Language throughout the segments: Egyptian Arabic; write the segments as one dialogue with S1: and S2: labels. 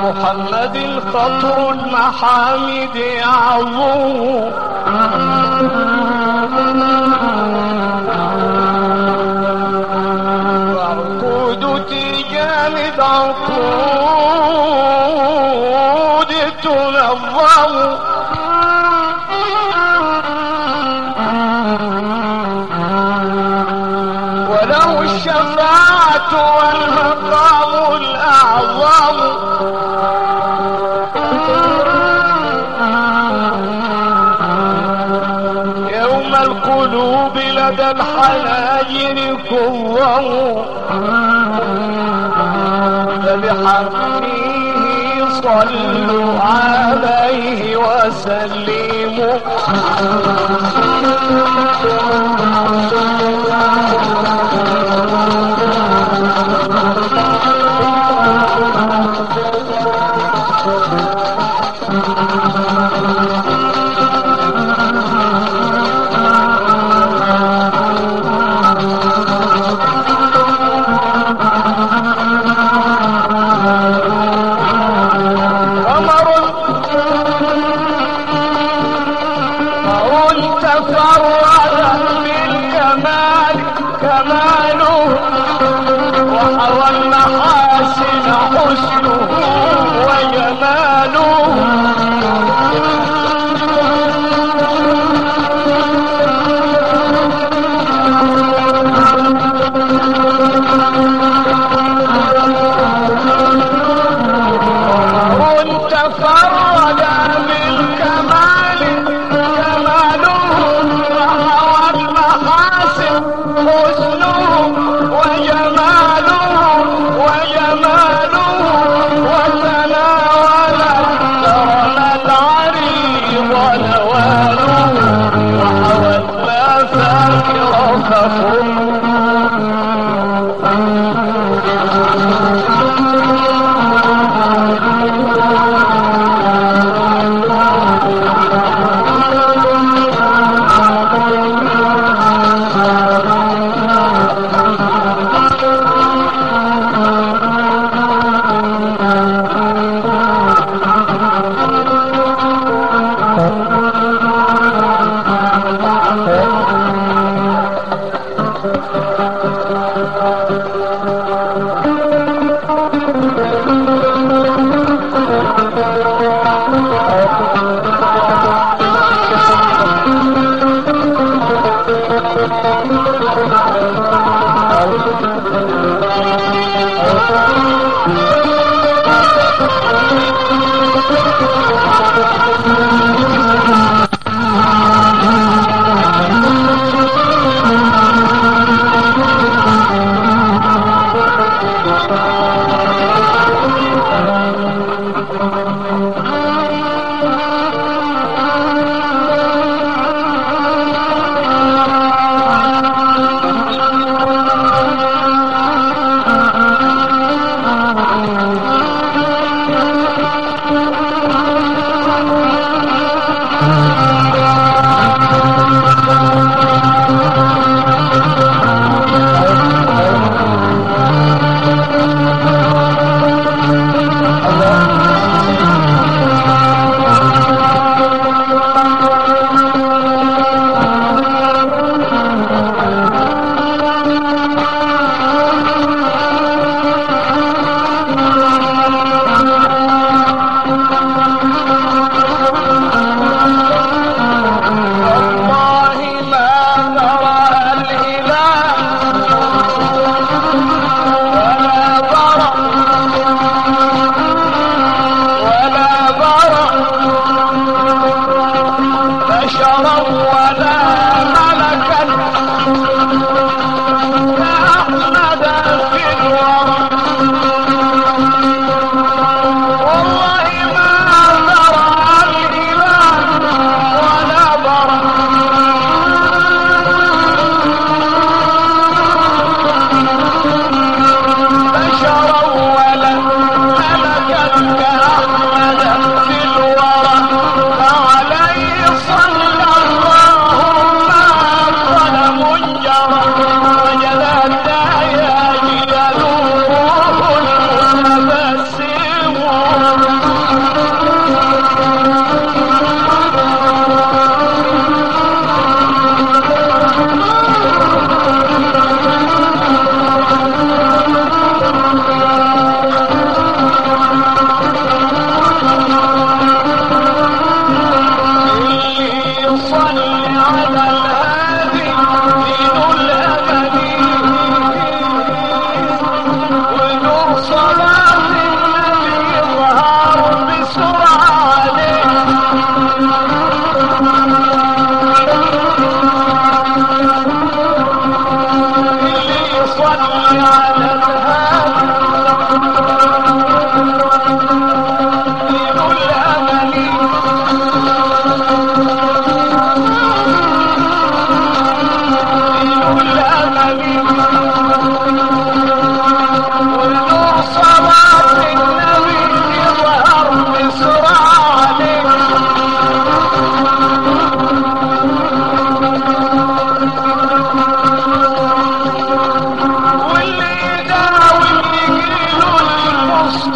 S1: محمد خطر المحامد يعظم وعقودتي جامد عقود تنظم وله الشفاعة والمقام الأعظم يوم القلوب لدى الحناجر كظم فبحقه صلوا عليه وسلموا قمر قمر تفرد بالكمال كماله وحوى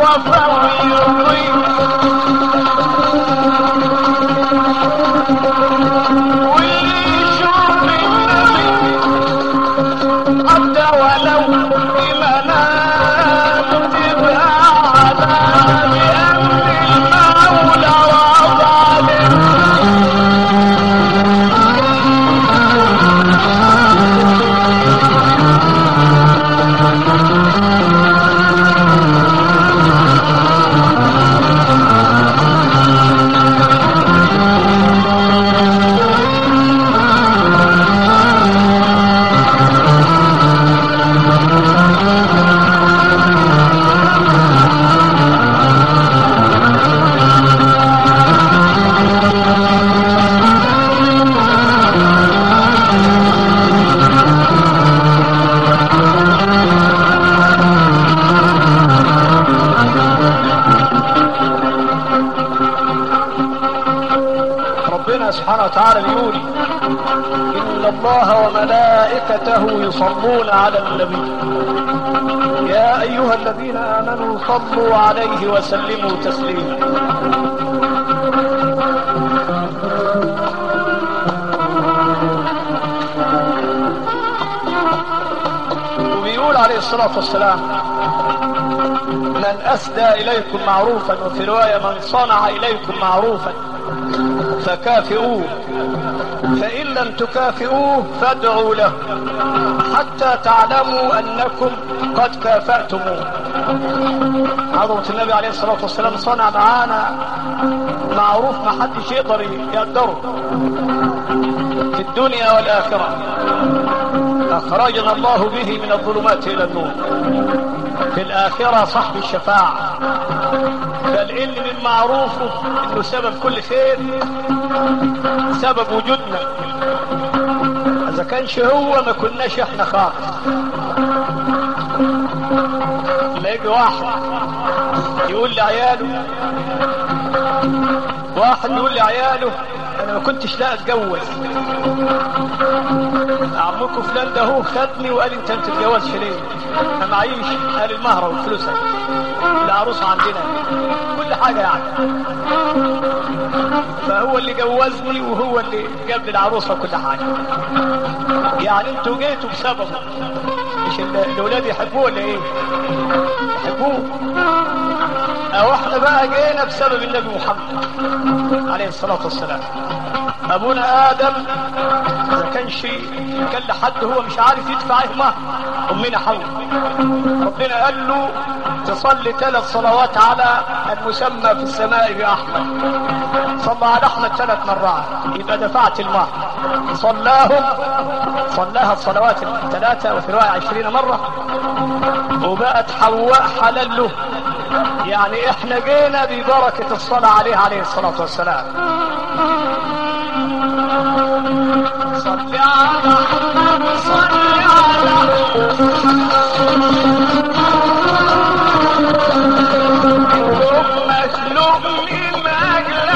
S1: المصطفى ويرضي ويشوف النبي حتى ولو بمنام تبقى على بأمر المولى وظالم ربنا سبحانه وتعالى بيقول إن الله وملائكته يصلون على النبي يا أيها الذين آمنوا صلوا عليه وسلموا تسليما وبيقول عليه الصلاة والسلام من أسدى إليكم معروفا وفي رواية من صنع إليكم معروفا فكافئوه فإن لم تكافئوه فادعوا له حتى تعلموا أنكم قد كافأتموه عظمة النبي عليه الصلاة والسلام صنع معانا معروف ما حدش يقدر يقدره في الدنيا والآخرة أخرجنا الله به من الظلمات إلى النور في الآخرة صاحب الشفاعة بل إن من معروفه إنه سبب كل خير سبب وجودنا إذا كانش هو ما كناش إحنا خالص لا يجي واحد يقول لعياله واحد يقول لعياله انا ما كنتش لا اتجوز عمكم فلان ده هو خدني وقال انت ما تتجوزش ليه انا معيش قال المهر والفلوس العروس عندنا كل حاجه يعني فهو اللي جوزني وهو اللي جاب لي العروسه وكل حاجه يعني انتوا جيتوا بسببه مش ال- الاولاد يحبوه ولا ايه يحبوه او احنا بقى جينا بسبب النبي محمد عليه الصلاة والسلام ابونا ادم اذا كانش كان لحد هو مش عارف يدفع ايه مهر امنا حواء ربنا قال له تصلي ثلاث صلوات على المسمى في السماء باحمد صلى على احمد ثلاث مرات يبقى دفعت المهر صلاهم صلاها الصلوات الثلاثة وفي رواية عشرين مرة وبقت حواء حلال له يعني احنا جينا ببركة الصلاة عليه عليه الصلاة والسلام صل على محمد صل على مخلوق من أجل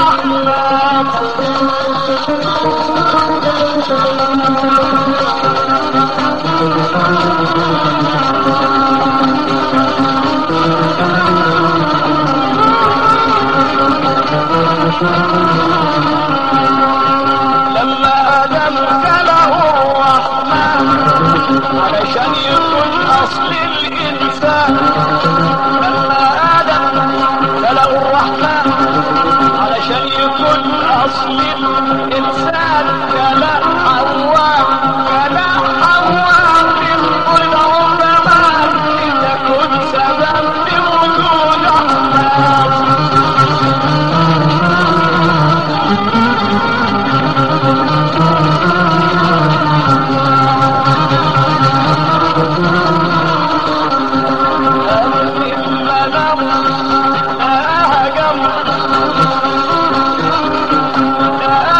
S1: أحمد لما آدم كله الرحمن علشان يكون أصل الإنسان لما آدم كله الرحمن علشان يكون أصل الإنسان كلا حواء كلا حواء بالقدر كمان لتكن سبب لوجود أحمد المنام أهجم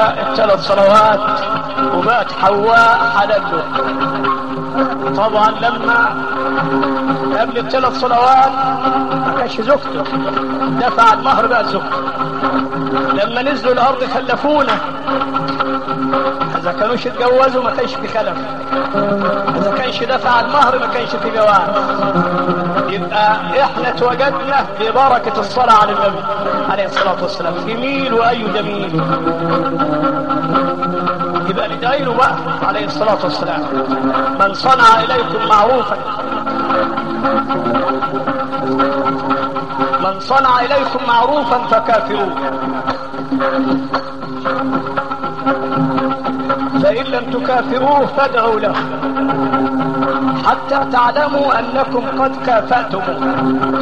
S1: الثلاث صلوات وبقت حواء حلال له طبعا لما قبل الثلاث صلوات ما كانش زوجته دفع المهر بقى زوجته لما نزلوا الارض خلفونا اذا كانوش اتجوزوا ما كانش في خلف اذا كانش دفع المهر ما كانش في جواز يبقى احنا اتوجدنا ببركة الصلاة على النبي عليه الصلاة والسلام جميل واي جميل يبقى ندعي له بقى عليه الصلاة والسلام من صنع اليكم معروفا من صنع اليكم معروفا فكافئوه فإن لم تكافئوه فادعوا له حتى تعلموا أنكم قد كافأتموه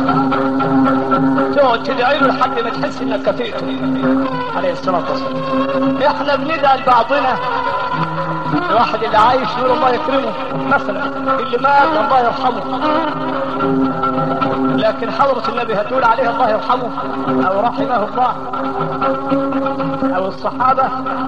S1: تقعد تدعي له لحد ما تحس انك كافئته عليه الصلاة والسلام احنا بندعي لبعضنا الواحد اللي عايش يقول الله يكرمه مثلا اللي مات الله يرحمه لكن حضرة النبي هتقول عليه الله يرحمه او رحمه الله او الصحابة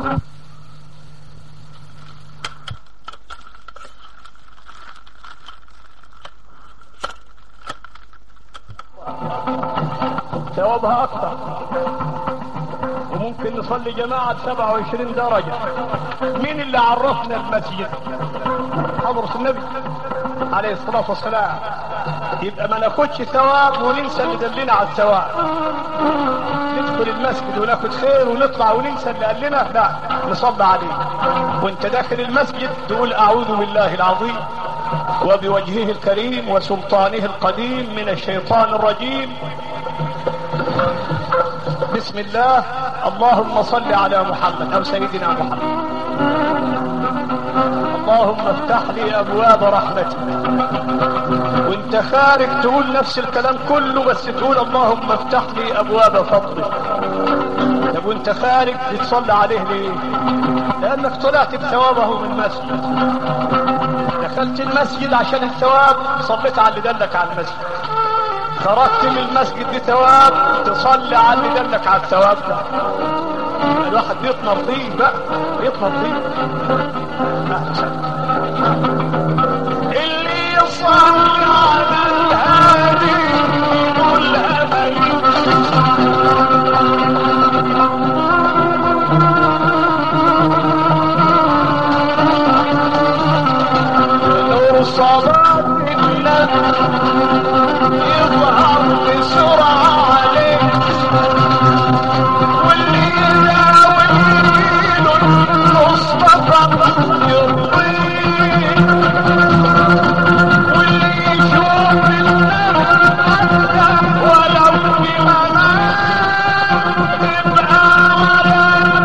S1: ثوابها اكثر وممكن نصلي جماعة 27 درجة مين اللي عرفنا المسجد حضرة النبي عليه الصلاة والسلام يبقى ما ناخدش ثواب وننسى اللي دلنا على الثواب ندخل المسجد وناخد خير ونطلع وننسى اللي قال لنا لا نصلي عليه وانت داخل المسجد تقول اعوذ بالله العظيم وبوجهه الكريم وسلطانه القديم من الشيطان الرجيم بسم الله اللهم صل على محمد او سيدنا محمد اللهم افتح لي ابواب رحمتك وانت خارج تقول نفس الكلام كله بس تقول اللهم افتح لي ابواب فضلك طب وانت خارج بتصلي عليه ليه لانك طلعت بثوابه من المسجد دخلت المسجد عشان الثواب صليت على اللي دلك على المسجد خرجت من المسجد بثواب تصلي على اللي دلك على الثواب ده الواحد بيطمر فيه بقى بيطمر فيه اللي يصلي على الهادي والهدي نور صلاة النبي يظهر بسرعة عليه واللي يداوي له المصطفى يرضيه واللي يشوف النبي ولو بمنام يبقى على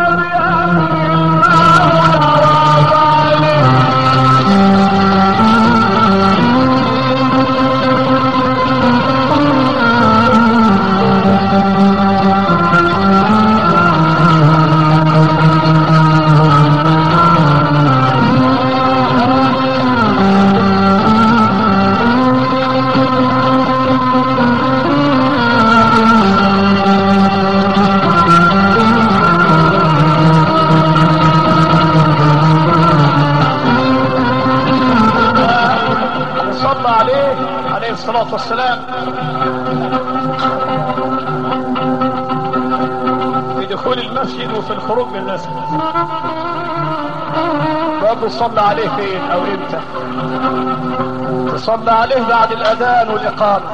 S1: صلى عليه عليه الصلاة والسلام في دخول المسجد وفي الخروج من المسجد برضه صلى عليه فين او امتى تصلى عليه بعد الاذان والاقامة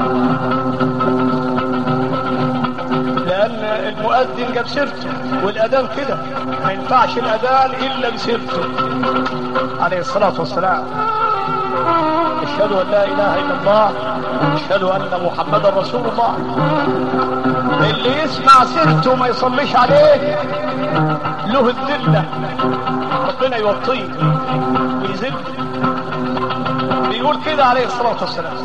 S1: لان المؤذن جاب سيرته والاذان كده ما ينفعش الاذان الا بسيرته عليه الصلاة والسلام اشهد ان لا اله الا الله اشهد ان محمدا رسول الله اللي يسمع سيرته ما يصليش عليه له الذله ربنا يوطيه ويذل بيقول كده عليه الصلاه والسلام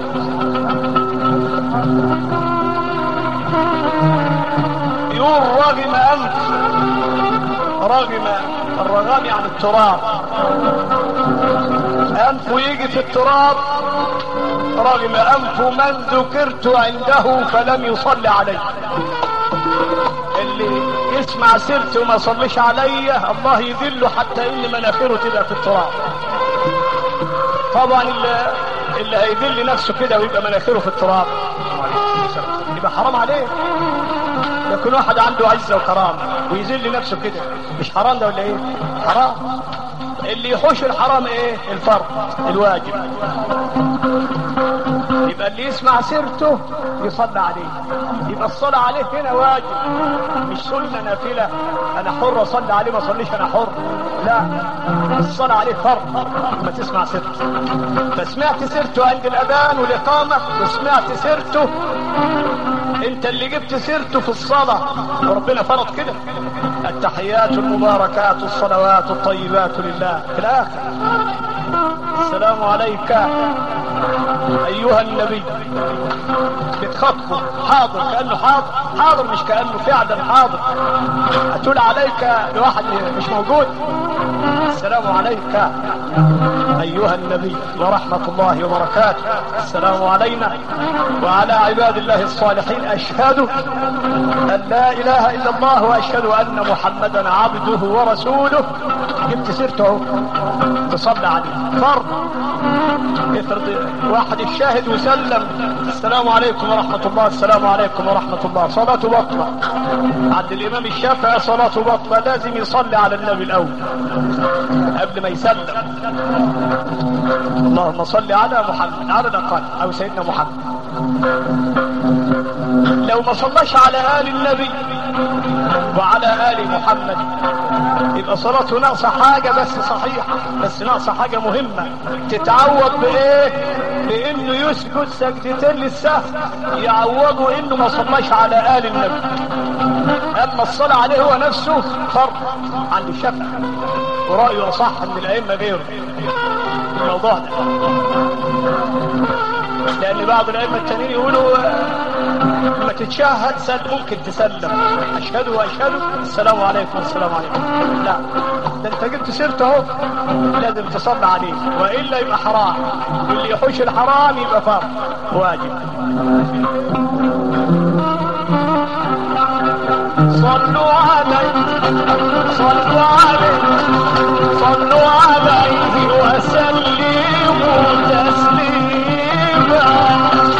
S1: يقول رغم انف رغم الرغام يعني التراب أنفه يجي في التراب رغم أنف من ذكرت عنده فلم يصلي عليه اللي يسمع سيرتي وما يصليش عليا الله يذله حتى ان مناخيره تبقى في التراب طبعا اللي, اللي هيذل نفسه كده ويبقى مناخيره في التراب يبقى حرام عليه يكون واحد عنده عزه وكرامه ويذل نفسه كده مش حرام ده ولا ايه حرام اللي يحوش الحرام ايه الفرض الواجب يبقى اللي يسمع سيرته يصلى عليه يبقى الصلاة عليه هنا واجب مش سنة نافلة انا حر اصلي عليه ما اصليش انا حر لا الصلاة عليه فرض لما تسمع سيرته فسمعت سيرته عند الاذان والاقامة وسمعت سيرته انت اللي جبت سيرته في الصلاة وربنا فرض كده التحيات المباركات الصلوات الطيبات لله في الاخر السلام عليك ايها النبي بتخاطبه حاضر كانه حاضر حاضر مش كانه فعلا حاضر هتقول عليك لواحد مش موجود السلام عليك ايها النبي ورحمه الله وبركاته السلام علينا وعلى عباد الله الصالحين اشهد ان لا اله الا الله واشهد ان محمدا عبده ورسوله جبت سيرته تصلى عليه فرض افرض واحد الشاهد وسلم السلام عليكم ورحمة الله السلام عليكم ورحمة الله صلاته بطلة عند الإمام الشافعي صلاته بطلة لازم يصلي على النبي الأول قبل ما يسلم اللهم صل على محمد على الأقل أو سيدنا محمد لو ما صلاش على آل النبي وعلى آل محمد يبقى صلاته ناقصة حاجة بس صحيحة بس ناقصة حاجة مهمة تتعوض بإيه؟ بإنه يسجد سجدتين للسهو يعوضوا إنه ما صلاش على آل النبي أما الصلاة عليه هو نفسه فرض عند الشافعي ورأيه أصح من الأئمة غيره الموضوع ده لأن بعض الأئمة التانيين يقولوا لما تتشهد سد ممكن تسلم أشهد وأشهد السلام عليكم والسلام عليكم لا ده أنت جبت سيرته اهو لازم تصلي عليه وإلا يبقى حرام واللي يحوش الحرام يبقى فرض واجب صلوا عليه صلوا عليه صلوا عليه وسلموا تسليما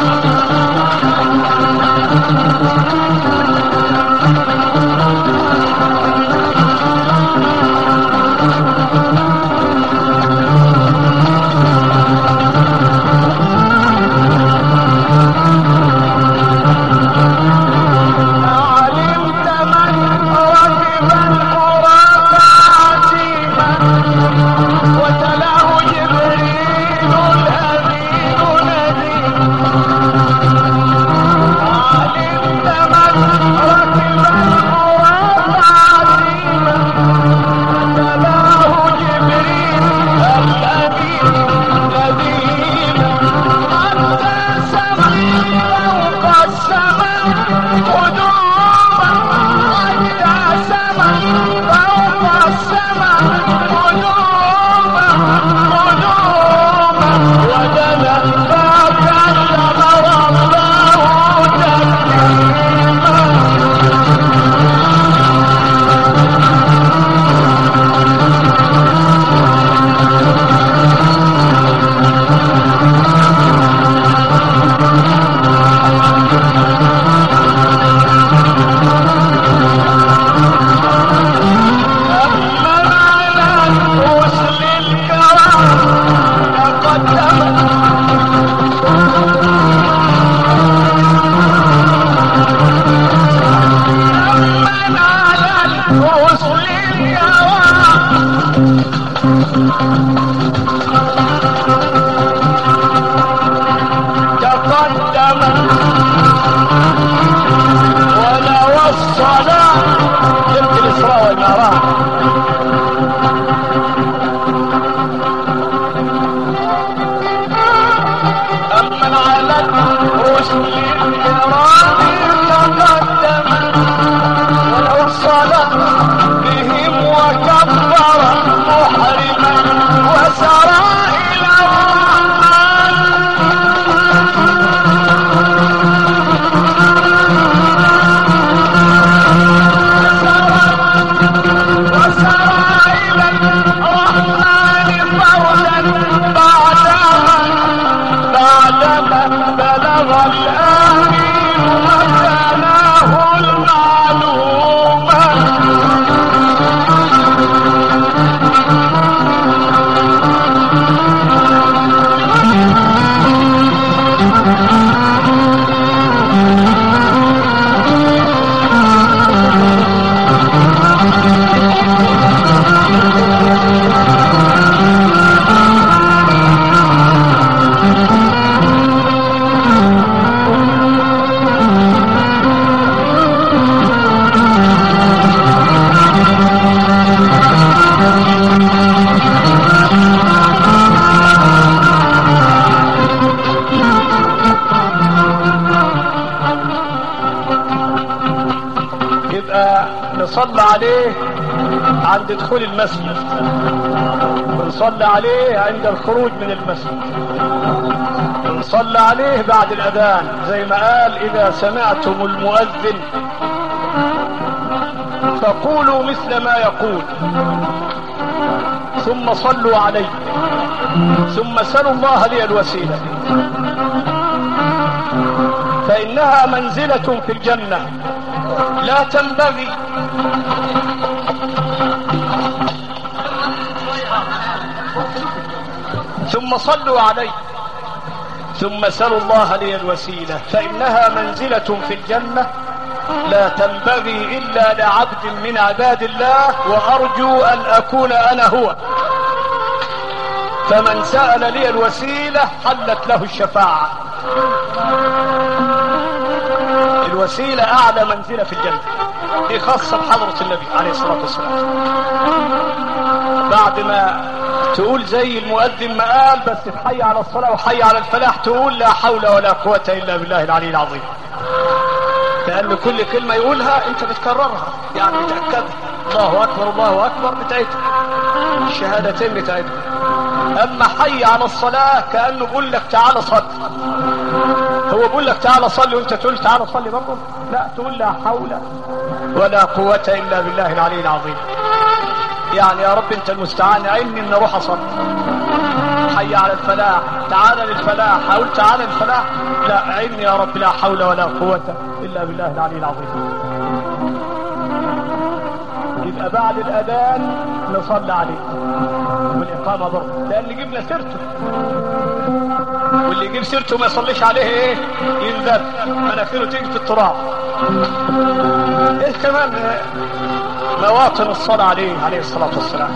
S1: علمت من ركب الفرات عتيما وتلاه جبريل الأمين نذير علمت من ركب الفرات عتيما وتلاه جبريل الأمين نذير حتى سمع فوق السماء قدوما حتى سمع فوق السماء قدوما قدوما ودنا فكلم ربه تكليما يبقى نصلي عليه عند دخول المسجد ونصلي عليه عند الخروج من المسجد ونصلي عليه بعد الأذان زي ما قال إذا سمعتم المؤذن فقولوا مثل ما يقول ثم صلوا عليه ثم سلوا الله لي الوسيلة فإنها منزلة في الجنة لا تنبغي ثم صلوا عليه ثم سلوا الله لي الوسيلة فإنها منزلة في الجنة لا تنبغي إلا لعبد من عباد الله وأرجو أن أكون أنا هو فمن سأل لي الوسيلة حلت له الشفاعة الوسيلة أعلى منزلة في الجنة دي خاصة بحضرة النبي عليه الصلاة والسلام بعد ما تقول زي المؤذن ما قال بس تحي على الصلاة وحي على الفلاح تقول لا حول ولا قوة إلا بالله العلي العظيم لأن كل كلمة يقولها أنت بتكررها يعني بتأكدها الله أكبر الله أكبر بتاعتها الشهادتين بتاعتها أما حي على الصلاة كأنه بيقول لك تعالى صل هو بيقول لك تعالى صلي وأنت تقول تعالى صلي برضه لا تقول لا حول ولا قوة إلا بالله العلي العظيم يعني يا رب أنت المستعان عيني إن أروح أصلي حي على الفلاح تعالى للفلاح حاول تعالى للفلاح لا عيني يا رب لا حول ولا قوة إلا بالله العلي العظيم يبقى بعد الأذان نصلي عليه والإقامة برضه لأن جبنا سيرته واللي يجيب سيرته ما يصليش عليه ايه ينذب مناخيره تيجي في التراب ايه كمان مواطن الصلاة عليه عليه الصلاة والسلام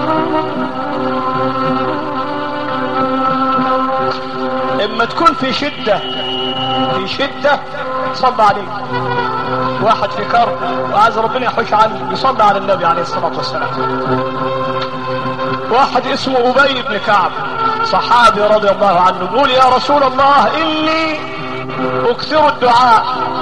S1: اما تكون في شدة في شدة صلى عليه واحد في كرب وعايز ربنا يحوش عنه يصلي على النبي عليه الصلاة والسلام واحد اسمه أبي بن كعب صحابي رضي الله عنه يقول يا رسول الله إني أكثر الدعاء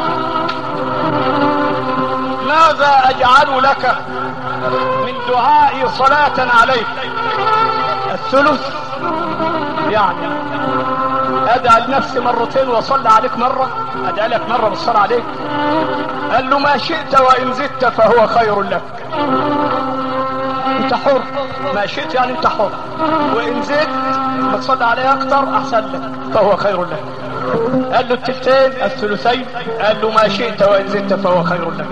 S1: ماذا أجعل لك من دعائي صلاة عليك الثلث يعني أدعى لنفسي مرتين وأصلي عليك مرة أدعى لك مرة بالصلاة عليك قال له ما شئت وإن زدت فهو خير لك انت حر ما شئت يعني انت حر وان زدت ما تصلي عليه اكتر احسن لك فهو خير لك قال له التلتين الثلثين قال له ما شئت وان زدت فهو خير لك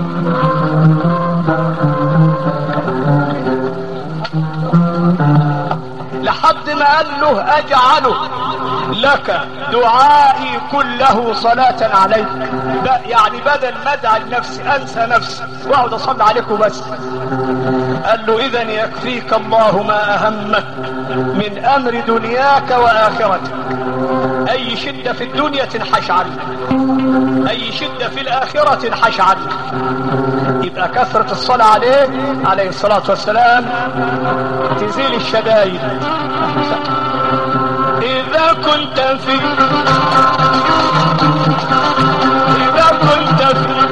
S1: لحد ما قال له اجعله لك دعائي كله صلاة عليك يعني بدل ما ادعي لنفسي انسى نفسي واقعد اصلي عليك وبس قال له اذا يكفيك الله ما اهمك من امر دنياك واخرتك اي شدة في الدنيا تنحش عنك اي شدة في الاخرة تنحش عنك يبقى كثرة الصلاة عليه عليه الصلاة والسلام تزيل الشدائد إذا كنت في إذا كنت في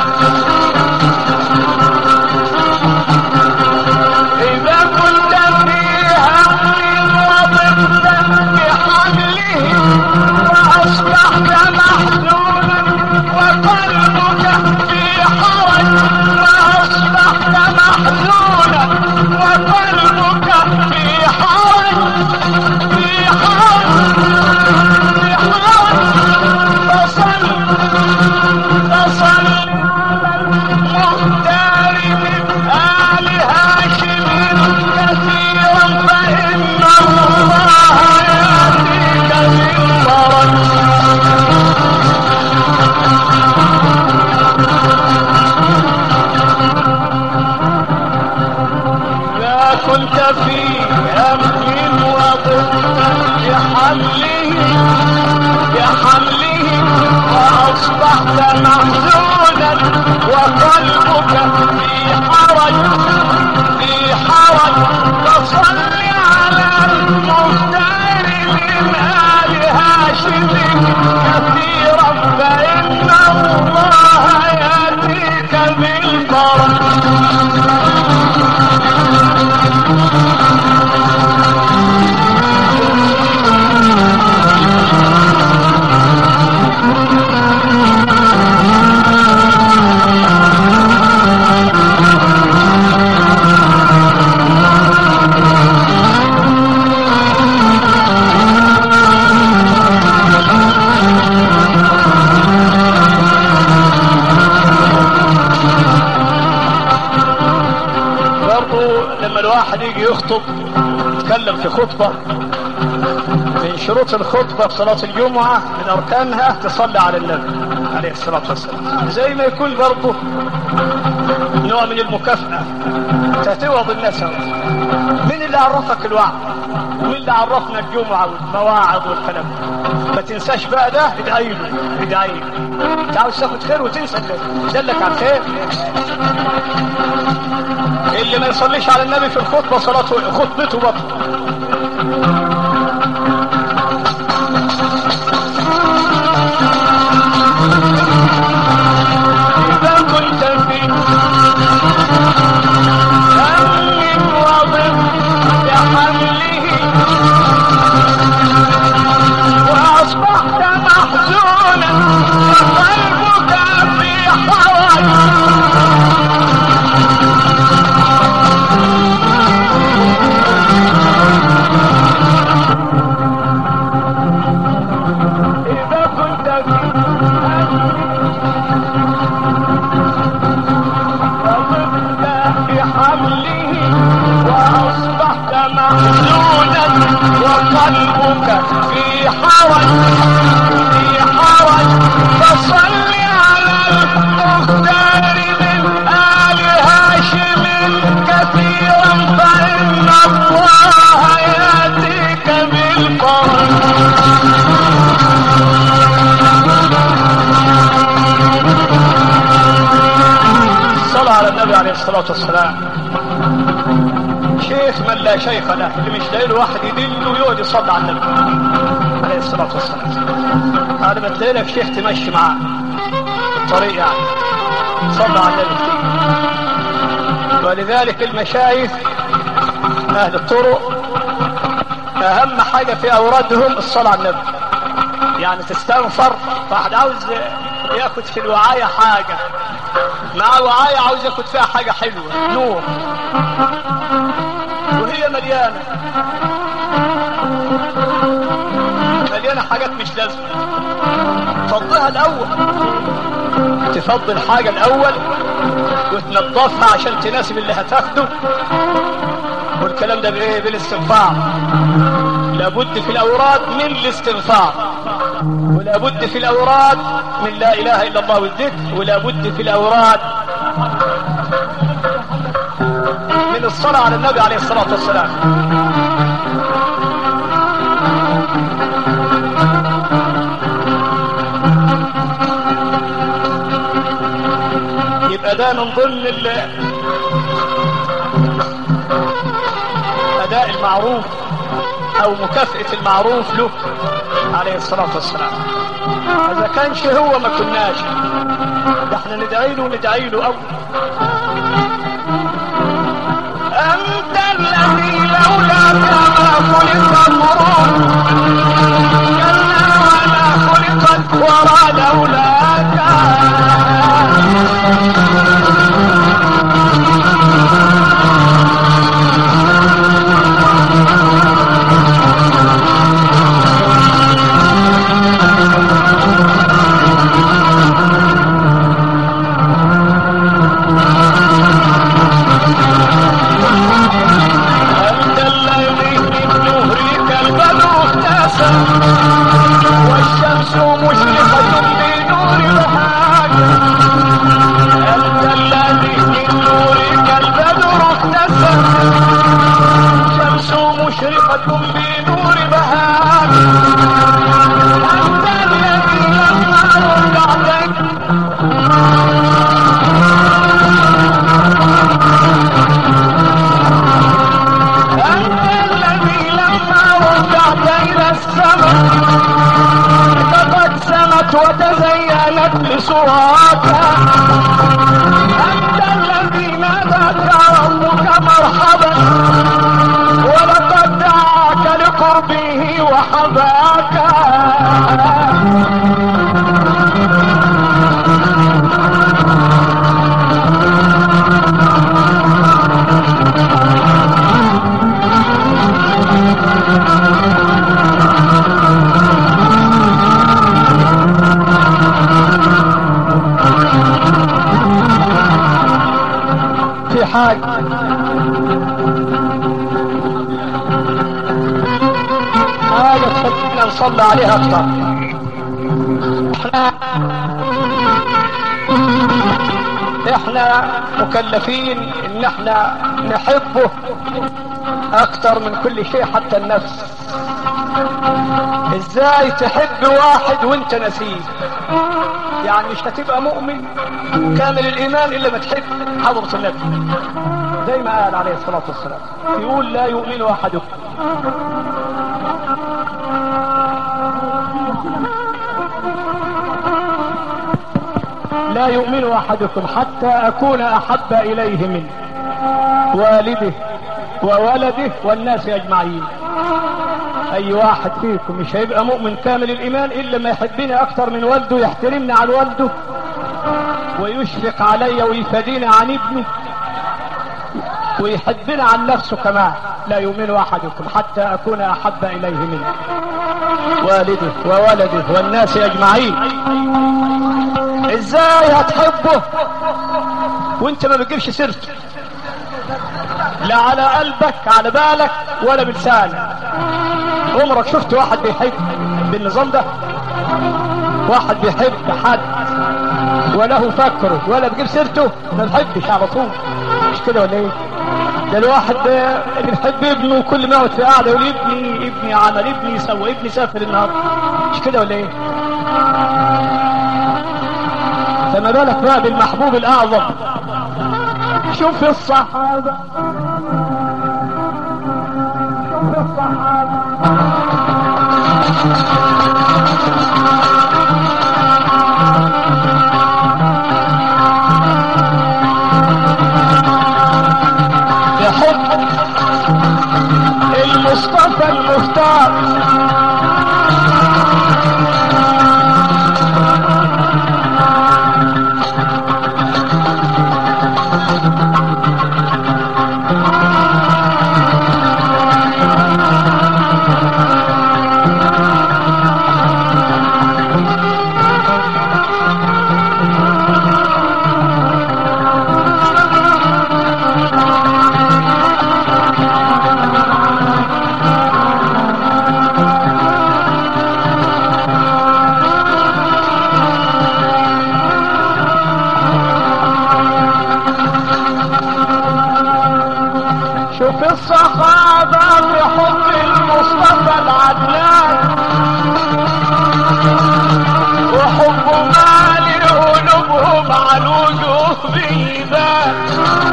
S1: إذا كنت في هم وضبت بحمله وأصبحت محزونا وقلبك في حرج وأصبحت محزونا وقلبك في حرج في حرج في حرج فصل فصل على المختار من آل هاشم كثيرا فإن الله يأتيك بالفرج لا كنت في هم وضبت بحمله بحمله وأصبحت محزونا وقلبك في حرج في حرج فصل على المختار من آل هاشم كثيرا فإن الله يأتيك بالفرج واحد يجي يخطب يتكلم في خطبة من شروط الخطبة في صلاة الجمعة من أركانها تصلي على النبي عليه الصلاة والسلام زي ما يكون برضه نوع من المكافأة تتوض الناس مين اللي عرفك الوعد ومين اللي عرفنا الجمعة والمواعظ والكلام ده ما تنساش بقى ده ادعي له ادعي له انت عاوز تاخد خير وتنسى اللي دلك على الخير اللي ما يصليش على النبي في الخطبة صلاته خطبته بطل إذا كنت في هم وضم بحمله وأصبحت محزونا وقلبك في حرج إذا كنت في وضمت بحمله وأصبحت محزونا وقلبك في حرج في حرج فصل على المختار من آل هاشم كثيرا فإن الله يأتيك بالفرج الصلاة على النبي عليه الصلاة والسلام شيخ من لا شيخ له اللي مش لاقي له واحد يدله ويقعد يصلي على النبي عليه الصلاة والسلام هذا ما تلاقي لك شيخ تمشي معاه الطريق يعني صلى على النبي كتير ولذلك المشايخ أهل الطرق أهم حاجة في أورادهم الصلاة على النبي يعني تستنفر فواحد عاوز ياخد في الوعاية حاجة مع الوعاية عاوز ياخد فيها حاجة حلوة نور وهي مليانة مليانة حاجات مش لازمة فضها الأول تفضي الحاجة الأول وتنظفها عشان تناسب اللي هتاخده والكلام ده بايه بالاستنفاع لابد في الاوراد من الاستنفاع ولابد في الاوراد من لا اله الا الله والذكر ولابد في الاوراد من الصلاه على النبي عليه الصلاه والسلام يبقى ده من ضمن ال- اداء المعروف او مكافأة المعروف له عليه الصلاة والسلام اذا كانش هو ما كناش ده احنا ندعي له ندعي له اول انت الذي لولاك ما خلق المرور كلا ولا خلقت ورا لولاك أنت الذي من نهرك البدر اختسى والشمس مشرقة بنور بهاك أنت الذي من نورك البدر اختسى الشمس مشرقة بنور بهاك أنت الذي لما رجعتك أنت الذي لما رجعت إلى السماء لقد سمت وتزينت لصراك أنت الذي ناداك ربك مرحبا ولقد دعاك لقربه وحباك في حاجة تصلى عليه اكتر احنا احنا مكلفين ان احنا نحبه اكتر من كل شيء حتى النفس ازاي تحب واحد وانت نسيه يعني مش هتبقى مؤمن كامل الايمان الا ما تحب حضرة النبي زي ما قال عليه الصلاة والسلام يقول لا يؤمن احدكم لا يؤمن احدكم حتى اكون احب اليه من والده وولده والناس اجمعين اي واحد فيكم مش هيبقى مؤمن كامل الايمان الا ما يحبني اكتر من والده يحترمني عن والده ويشفق علي ويفديني عن ابنه ويحبنا عن نفسه كمان لا يؤمن احدكم حتى اكون احب اليه منه والده وولده والناس اجمعين ازاي هتحبه وانت ما بتجيبش سيرته لا على قلبك على بالك ولا بلسانك عمرك شفت واحد بيحب بالنظام ده واحد بيحب حد وله فكره ولا بيجيب سيرته ما بيحبش على طول مش كده ولا ايه ده الواحد اللي بيحب ابنه كل ما يقعد في قاعده يقول ابني ابني عمل ابني سوى ابني سافر النهارده مش كده ولا ايه فما بالك بقى بالمحبوب الاعظم شوف الصحابه شوف الصحابه يحب المصطفى المختار شوف الصحابة في حب المصطفى العدنان وحب مالي قلوبهم على الوجوه بيبان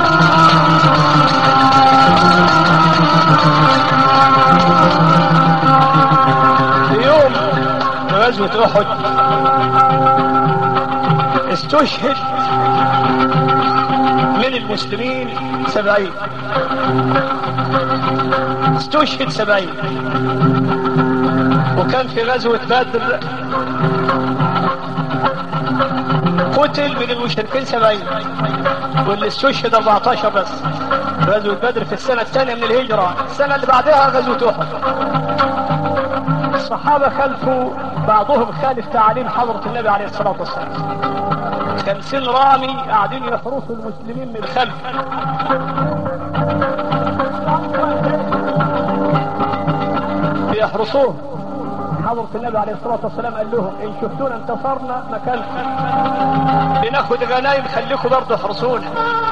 S1: في يوم في غزوة أحد استشهد من المسلمين سبعين استشهد سبعين وكان في غزوة بدر قتل من المشركين سبعين واللي استشهد 14 بس غزوة بدر في السنة الثانية من الهجرة السنة اللي بعدها غزوة أحد الصحابة خلفوا بعضهم خالف تعاليم حضرة النبي عليه الصلاة والسلام خمسين رامي قاعدين يحرسوا المسلمين من الخلف بيحرسوه حضرة النبي عليه الصلاة والسلام قال لهم إن شفتونا انتصرنا مكانكم بناخد غنايم خليكم برضه احرسونا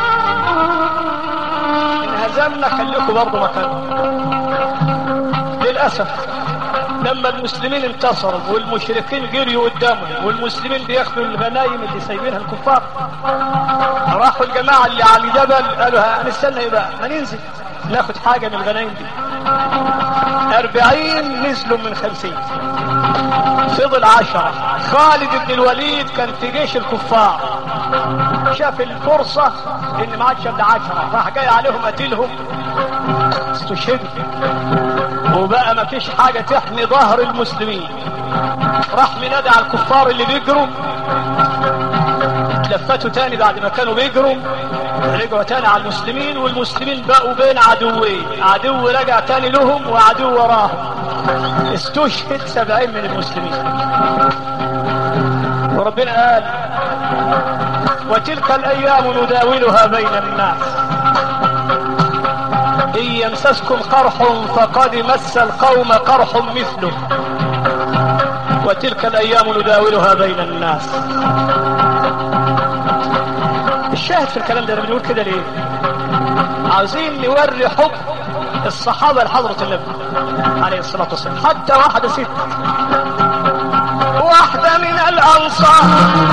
S1: إن هزمنا خليكم برضه مكانكم للأسف لما المسلمين انتصروا والمشركين جريوا قدامهم والمسلمين بياخدوا الغنايم اللي سايبينها الكفار راحوا الجماعة اللي على الجبل قالوا هنستنى ايه بقى ما ننزل ناخد حاجة من الغنايم دي أربعين نزلوا من خمسين فضل عشرة خالد بن الوليد كان في جيش الكفار شاف الفرصة ان ما عادش الا عشرة راح جاي عليهم قتلهم استشهدوا وبقى ما فيش حاجة تحمي ظهر المسلمين راح منادى على الكفار اللي بيجروا لفتوا تاني بعد ما كانوا بيجروا رجعوا تاني على المسلمين والمسلمين بقوا بين عدوين عدو رجع تاني لهم وعدو وراهم استشهد سبعين من المسلمين وربنا قال وتلك الايام نداولها بين الناس ان يمسسكم قرح فقد مس القوم قرح مثله وتلك الأيام نداولها بين الناس الشاهد في الكلام ده بنقول كده ليه عاوزين نوري حب الصحابة لحضرة النبي عليه الصلاة والسلام حتى واحدة ست واحدة من الأنصار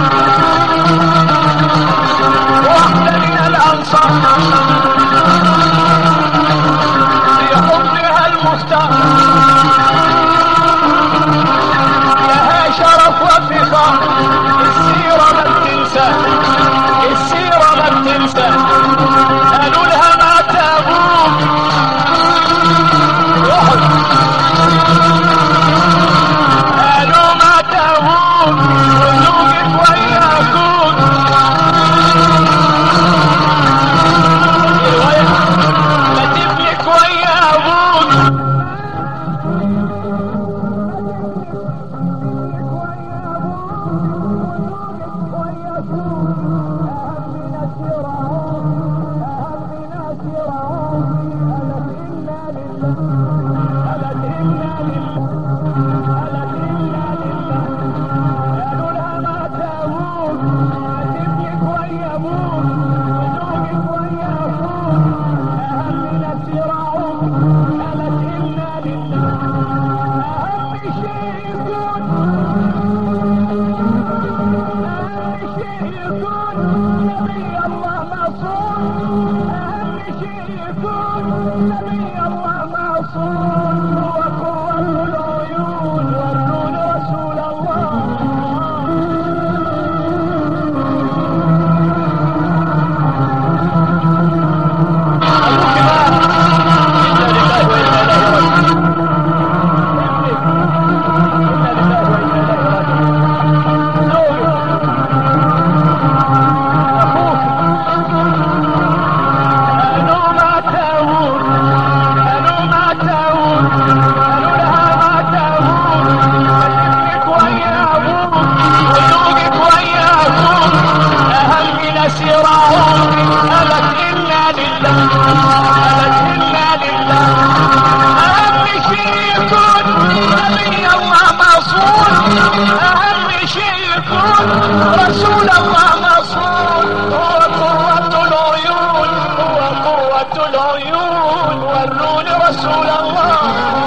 S1: واحدة من الأنصار في حبها المختار لها شرف وفخار السيرة ما بتنسى السيرة ما بتنسى قالوا لها ما تابوك روحوا قالوا ما تابوك وزوجك ويا اخوك ما تبنك ويا ابوك رسول الله مصون هو قرة العيون هو قرة العيون وروني رسول الله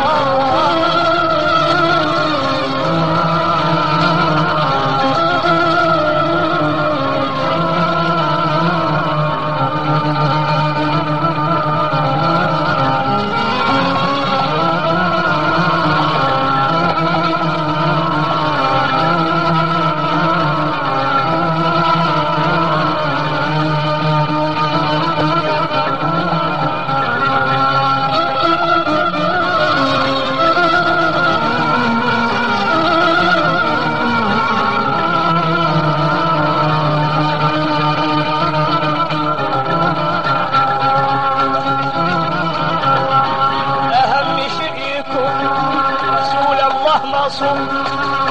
S1: أهم شيء يكون رسول الله مصون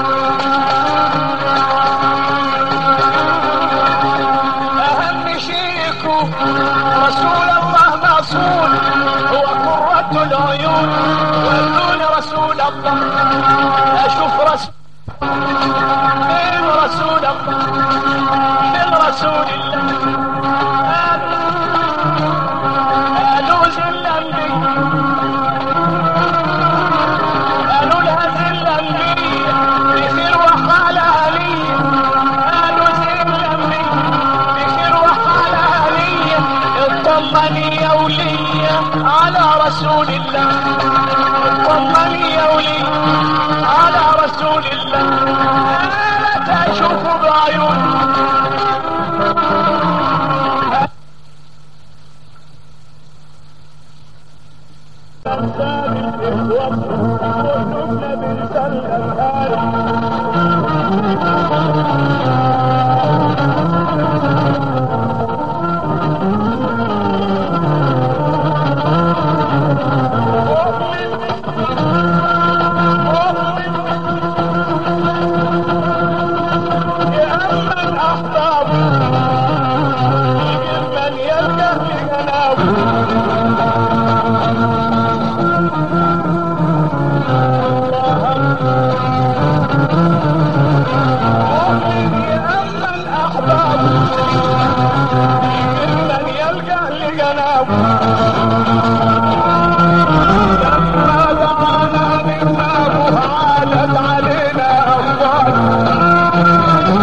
S1: أهم شيء يكون رسول الله مصون هو قرة العيون ورون رسول الله أشوف رسول من رسول الله من رسول الله قالوا زلا بي قالوا لها زلا بي بخير وحالها لي قالوا زلا بي بخير وحالها لي اطمني يا ولي على رسول الله اطمني يا ولي على رسول الله انا اشوف بعيوني يا أما الأحباب لما دعانا من نار عادت علينا أفضال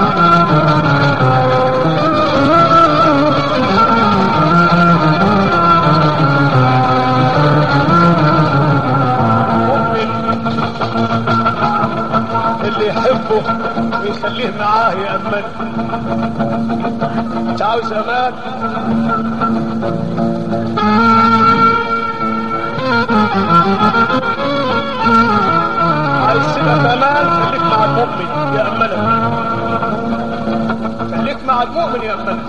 S1: اللي يحبه ويخليه معاه يأمن انت عاوز امان عايز تبقى في امان خليك مع المؤمن يأمنك خليك مع المؤمن يأمنك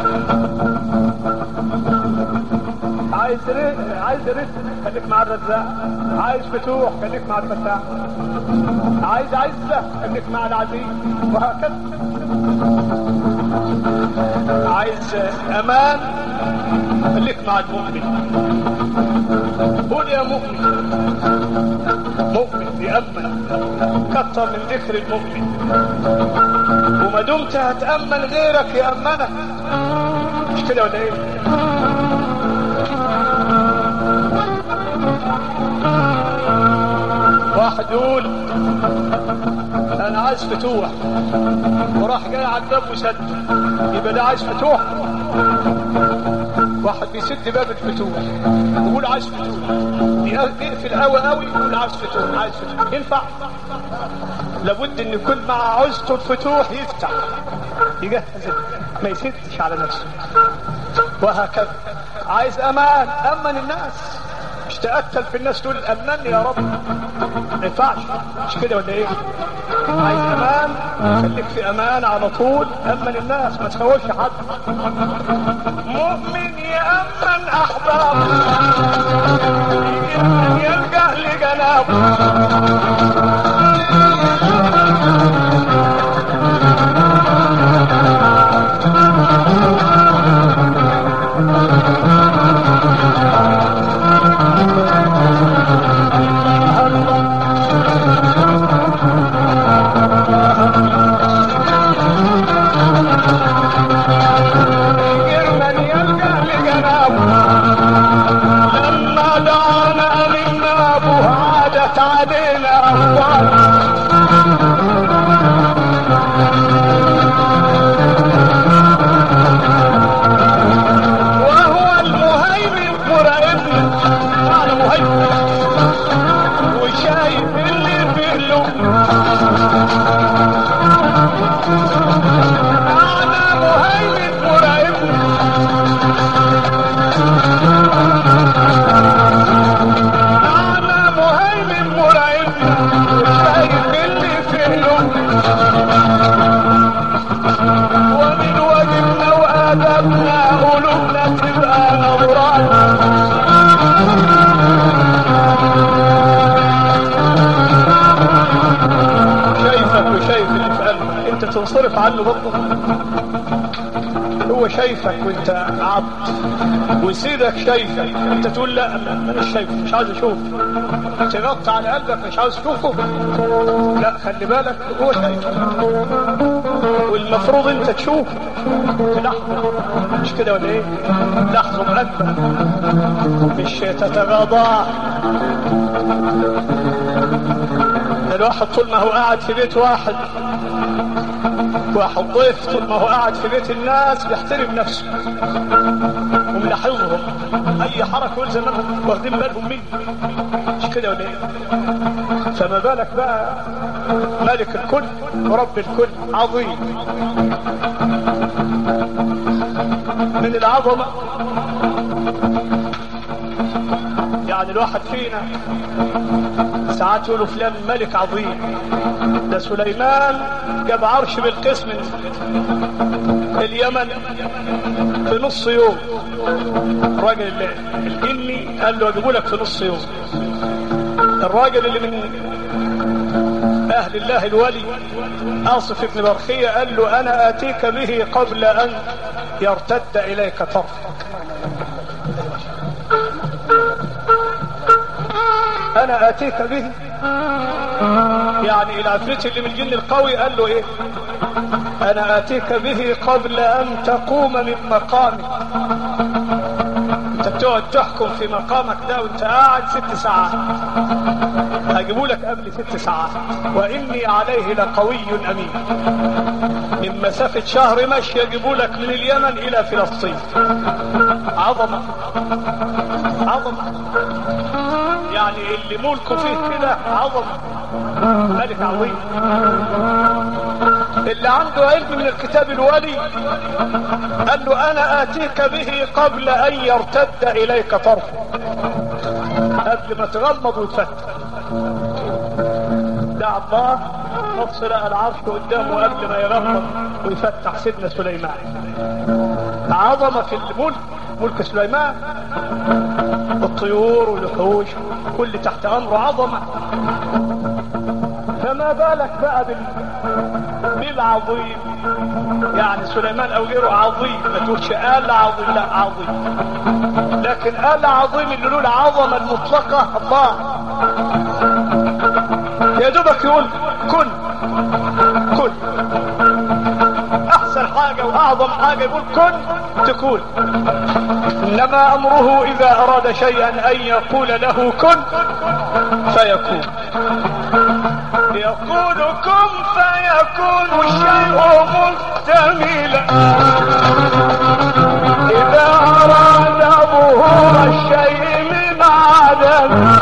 S1: عايز رزق عايز رزق خليك مع الرزاق عايز فتوح خليك مع الفتاح عايز عزة خليك مع العزيز وهكذا عايز امان خليك مع المؤمن قول يا مؤمن مؤمن يأمن كتر من ذكر المؤمن وما دمت هتأمن غيرك يأمنك مش كده ولا ايه واحد يقول انا عايز فتوح وراح جاي على الباب وسد يبقى ده عايز فتوح واحد بيسد باب الفتوح يقول عايز فتوح يقفل قوي قوي يقول عايز فتوح عايز فتوح ينفع لابد ان يكون مع عوزته الفتوح يفتح يجهز ما يسدش على نفسه وهكذا عايز امان امن الناس مش تأكل في الناس تقول امنني يا رب ما ينفعش مش كده ولا ايه عايز امان خليك في امان على طول امن الناس ما تخوفش حد مؤمن يامن احبابه يلقى لجنابه من يلقى لجنابه لما دعانا من ابوه عادت علينا افضال وهو المهيمن مراقبنا انا مهيمن وشايف اللي في قلوبنا انا مهيمن مراقبنا انا مهيمن مراقبنا وشايف اللي في قلوبنا ومن واجبنا وادبنا قلوبنا تبقى نظرات شايفك وشايف اللي في قلبك انت تنصرف عنه برضه هو شايفك وانت عبد وسيدك شايفك انت تقول لا انا مش شايفه مش عايز اشوف تغطي على قلبك مش عاوز تشوفه لا خلي بالك هو شايفك والمفروض انت تشوفه في لحظه مش كده ولا ايه لحظه مؤكده مش تتغاضاه الواحد طول ما هو قاعد في بيت واحد واحد ضيف طول ما هو قاعد في بيت الناس بيحترم نفسه وملاحظهم اي حركه يقول زمانهم واخدين بالهم مني مش كده ولا ايه فما بالك بقى ملك الكل ورب الكل عظيم من العظمه يعني الواحد فينا ساعات يقولوا فلان ملك عظيم ده سليمان جاب عرش بالقسم اليمن في نص يوم الراجل الجني قال له اجيبه لك في نص يوم الراجل اللي من اهل الله الولي اصف بن برخية قال له انا اتيك به قبل ان يرتد اليك طرفك انا اتيك به يعني العفريت اللي من الجن القوي قال له ايه انا اتيك به قبل ان تقوم من مقامك انت بتقعد تقعد تحكم في مقامك ده وانت قاعد ست ساعات هجيبوا لك قبل ست ساعات واني عليه لقوي امين من مسافة شهر مشي يجيبوا لك من اليمن الى فلسطين عظمة عظمة يعني اللي ملكه فيه كده عظمة ملك عظيم اللي عنده علم من الكتاب الولي قال له انا اتيك به قبل ان يرتد اليك طرفه قبل ما تغمض وتفتح دع الله نص لقى العرش قدامه قبل ما يغمض ويفتح سيدنا سليمان عظمة في الملك ملك سليمان الطيور والوحوش كل تحت امره عظمة فما بالك بقى بال... بالعظيم يعني سليمان او غيره عظيم ما تقولش آل عظيم لا عظيم لكن آل عظيم اللي له العظمة المطلقة الله يا دوبك يقول كن كن احسن حاجة واعظم حاجة يقول كن تكون انما امره اذا اراد شيئا ان يقول له كن فيكون يقول كن فيكون الشيء مكتملا اذا اراد ظهور الشيء من عدم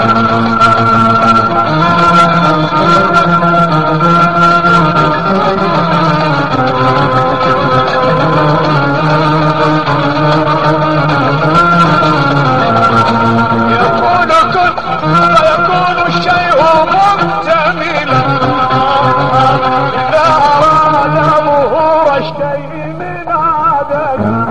S1: يقول كن فيكون الشيء مكتملا إذا أراد ظهور الشيء من عدم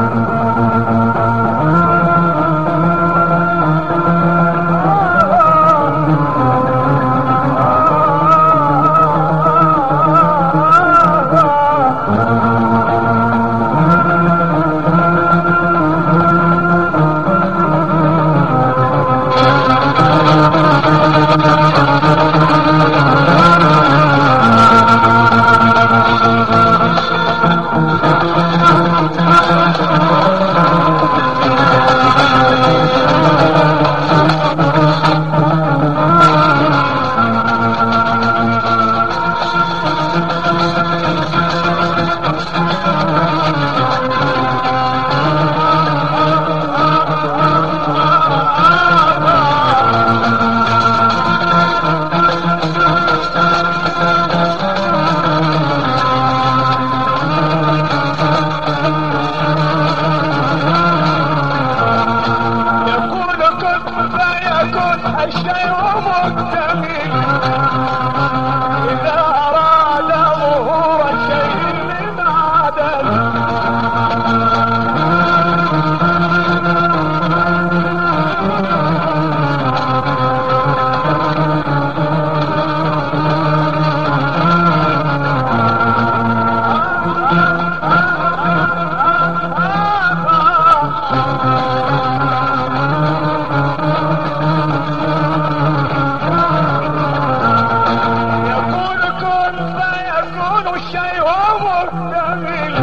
S1: يقول كن فيكون الشيء مكتمل إذا أراد ظهور الشيء من عدم يقول كن فيكون الشيء مكتمل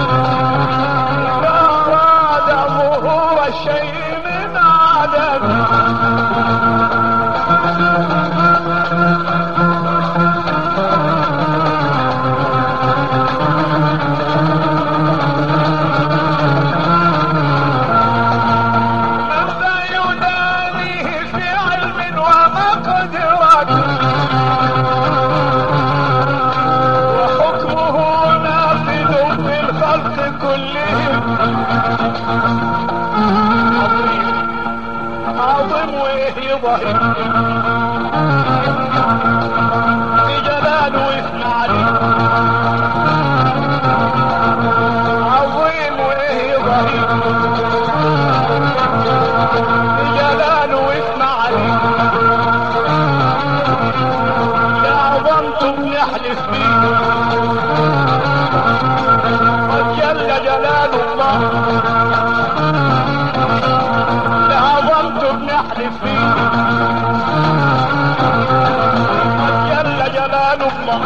S1: إذا أراد ظهور الشيء من عدم ماذا يناديه في علم ومقدرة وحكمه نافذ في الخلق كلهم عظيم عظيم وايه ظهير في جلاله وفي عليه عظيم وايه ظهير بجلاله واسم عليه لعظمته بنحلف بيه قد جل جلال الله لعظمته بنحلف بيه قد جل جلال الله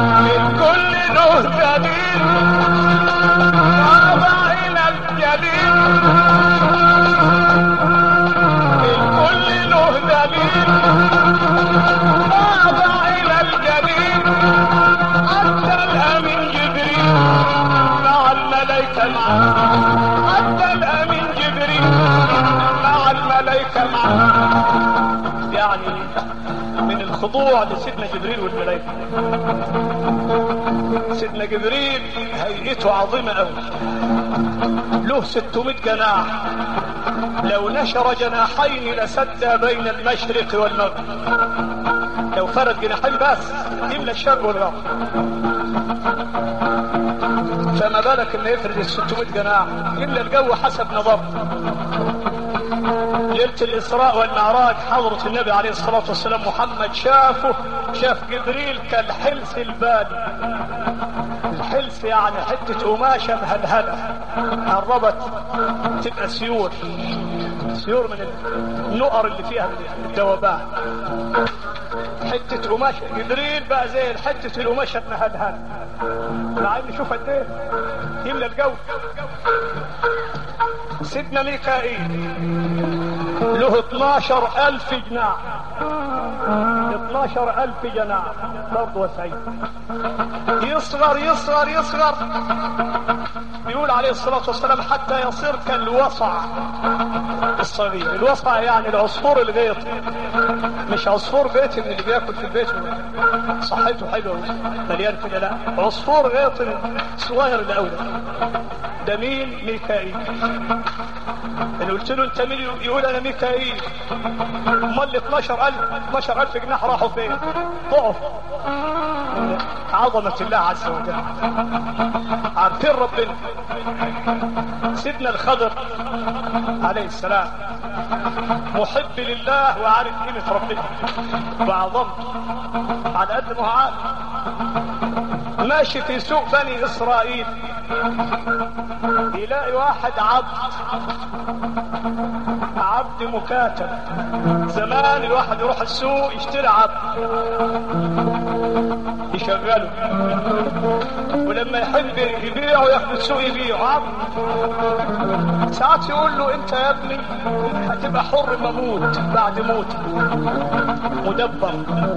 S1: الكل له دليل رابع الى الجليل الملائكة معه حتى الأمين جبريل مع الملائكة معه يعني من الخضوع لسيدنا جبريل والملائكة سيدنا جبريل هيئته عظيمة قوي له 600 جناح لو نشر جناحين لسد بين المشرق والمغرب لو فرد جناحين بس يملى الشرق والغرب فما بالك انه يفرد ال 600 جناح يملى الجو حسب نظرته ليلة الإسراء والمعراج حضرة النبي عليه الصلاة والسلام محمد شافه شاف جبريل كالحلس البالي الحلس يعني حتة قماشة مهلهلة قربت تبقى سيور سيور من النقر اللي فيها الدوبان حتة قماشة جبريل بقى زي حتة القماشة المهلهلة مع ان شوف قد ايه يملى الجو سيدنا ميكائيل له 12 ألف جناح 12 ألف جناح برضه وسعيد يصغر يصغر يصغر يقول عليه الصلاة والسلام حتى يصير كالوصع الصغير الوصع يعني العصفور الغيط مش عصفور بيت من اللي بياكل في البيت صحته حلوه مليان كده لا عصفور غيط صغير الاول ده مين ميكائيل انا قلت له انت مين يقول انا ميكائيل امال 12000 12000 جناح راحوا فين ضعف عظمة الله عز وجل عارفين ربنا سيدنا الخضر عليه السلام محب لله وعارف قيمة ربنا وعظمته على قد ما هو عارف ماشي في سوق بني اسرائيل يلاقي واحد عبد عبد مكاتب زمان الواحد يروح السوق يشتري عبد يشغله ولما يحب يبيعه ياخد السوق يبيعه عبد ساعات يقول له انت يا ابني هتبقى حر مموت بعد موت مدبر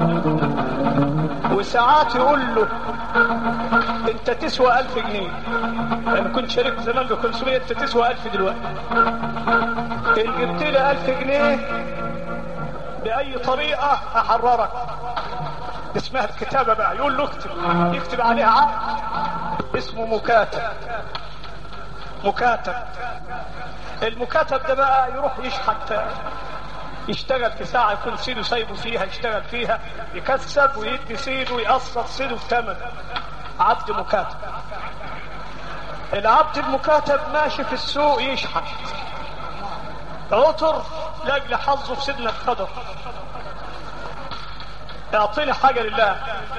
S1: وساعات يقول له انت تسوى ألف جنيه انا كنت شريك زمان ب 500 انت تسوى ألف دلوقتي ان جبت لي ألف جنيه بأي طريقة أحررك اسمها الكتابة بقى يقول له اكتب يكتب عليها عقد اسمه مكاتب مكاتب المكاتب ده بقى يروح يشحت يشتغل في ساعة يكون سيده سايبه فيها يشتغل فيها يكسب ويدي سيده ويقسط سيده بثمن عبد مكاتب العبد المكاتب ماشي في السوق يشحت عطر لاجل حظه في سيدنا الخضر اعطيني حاجة لله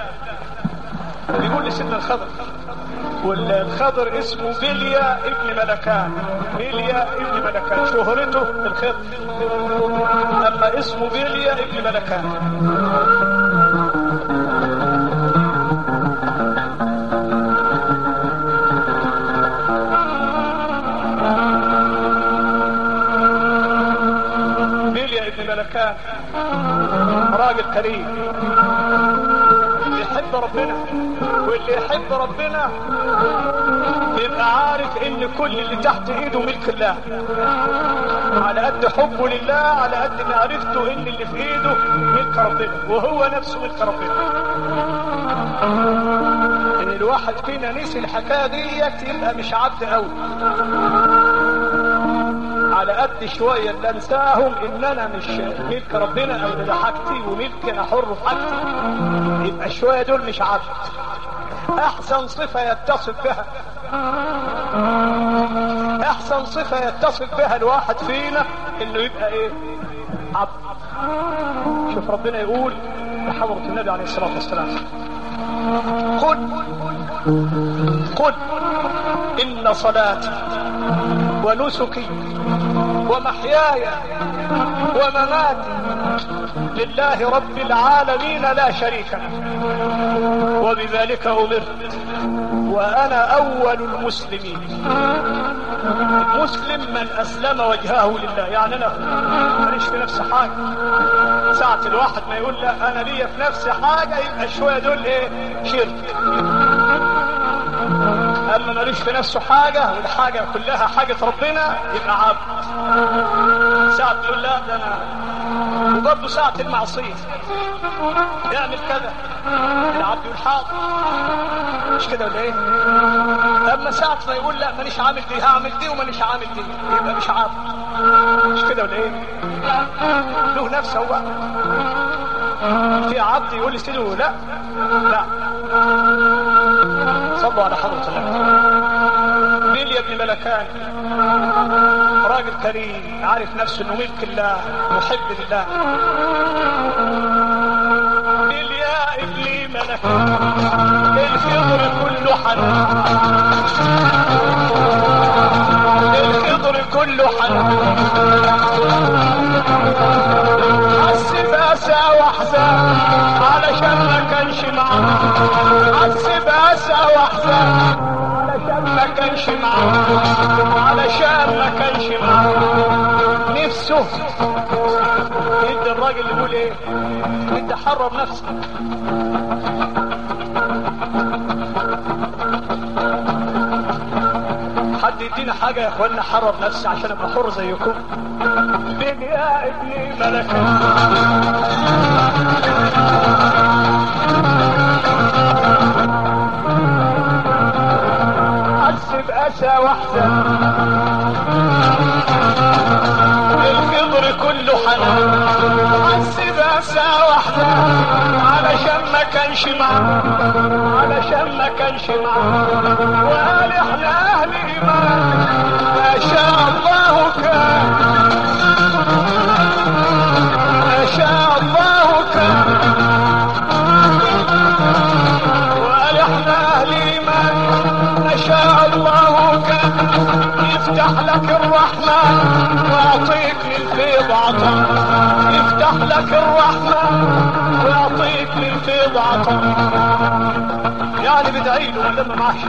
S1: بيقول لسيدنا الخضر والخضر اسمه بليا ابن ملكان بليا ابن ملكان شهرته الخضر اما اسمه بليا ابن ملكان بليا ابن ملكان راجل كريم يحب ربنا واللي يحب ربنا يبقى عارف ان كل اللي تحت ايده ملك الله على قد حبه لله على قد معرفته ان اللي في ايده ملك ربنا وهو نفسه ملك ربنا ان الواحد فينا نسي الحكايه ديت يبقى مش عبد قوي على قد شوية اللي انساهم ان انا مش ملك ربنا او ده حاجتي وملك انا حر في حاجتي يبقى شوية دول مش عبد احسن صفة يتصف بها احسن صفة يتصف بها الواحد فينا انه يبقى ايه عبد شوف ربنا يقول لحضرة النبي عليه الصلاة والسلام قل قل إن صلاتي ونسكي ومحياي ومماتي لله رب العالمين لا شريك له وبذلك أمرت وأنا أول المسلمين المسلم من أسلم وجهه لله يعني أنا ماليش في نفسي حاجة ساعة الواحد ما يقول لا أنا ليا في نفسي حاجة يبقى شوية دول إيه شرك اما ملوش في نفسه حاجة والحاجة كلها حاجة ربنا يبقى عبد ساعة تقول لا ده انا وبرضه ساعة المعصية يعمل كذا العبد يقول حاضر مش كده ولا ايه؟ اما ساعة ما يقول لا مانيش عامل دي هعمل دي ومانيش عامل دي يبقى مش عبد مش كده ولا ايه؟ له نفسه هو في عبد يقول لسيده لا لا صلوا على حضرة الله مين يا ابن ملكان راجل كريم عارف نفسه انه ملك الله محب لله مين يا ابني ملكان الخضر كله حنان الخضر كله حنان حسب اسى واحزان علشان ما كانش معاه حسب اسى واحزان علشان ما كانش معاه علشان ما كانش معاه نفسه يدي الراجل يقول ايه انت حرر نفسك حد يدينا حاجة يا اخوانا حرر نفسي عشان ابقى حر زيكم بين يا ابني ملكة حسب اسى واحزن الخضر كله حنان حسب اسى واحزن علشان ما كانش معاه علشان ما كانش معاه وقال احنا اهل ايمان ما شاء الله كان ما شاء الله كان وقال احنا اهل ايمان ما شاء الله كان يفتح لك الرحمن ويعطيك من فيض عطاء يفتح لك الرحمن ويعطيك من فيض عطاء يعني بدعي له ولا ما معاش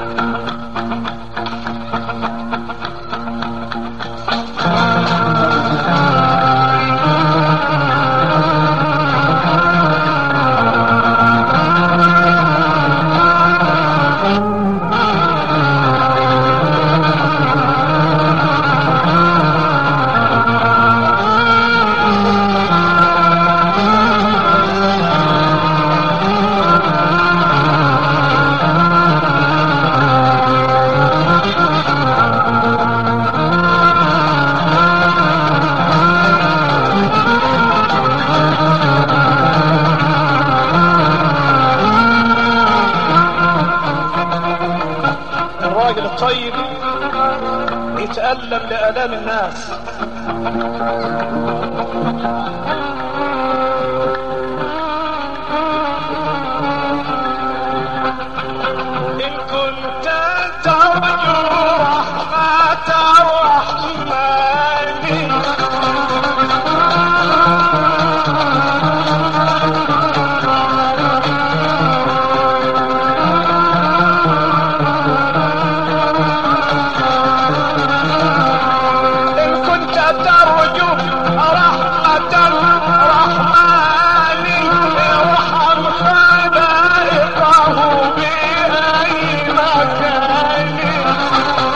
S1: الراجل الطيب يتألم لآلام الناس إن كنت ترجو رحمة الرحمن إن كنت ترجو رحمة الرحمن ارحم خلائقه بأي مكان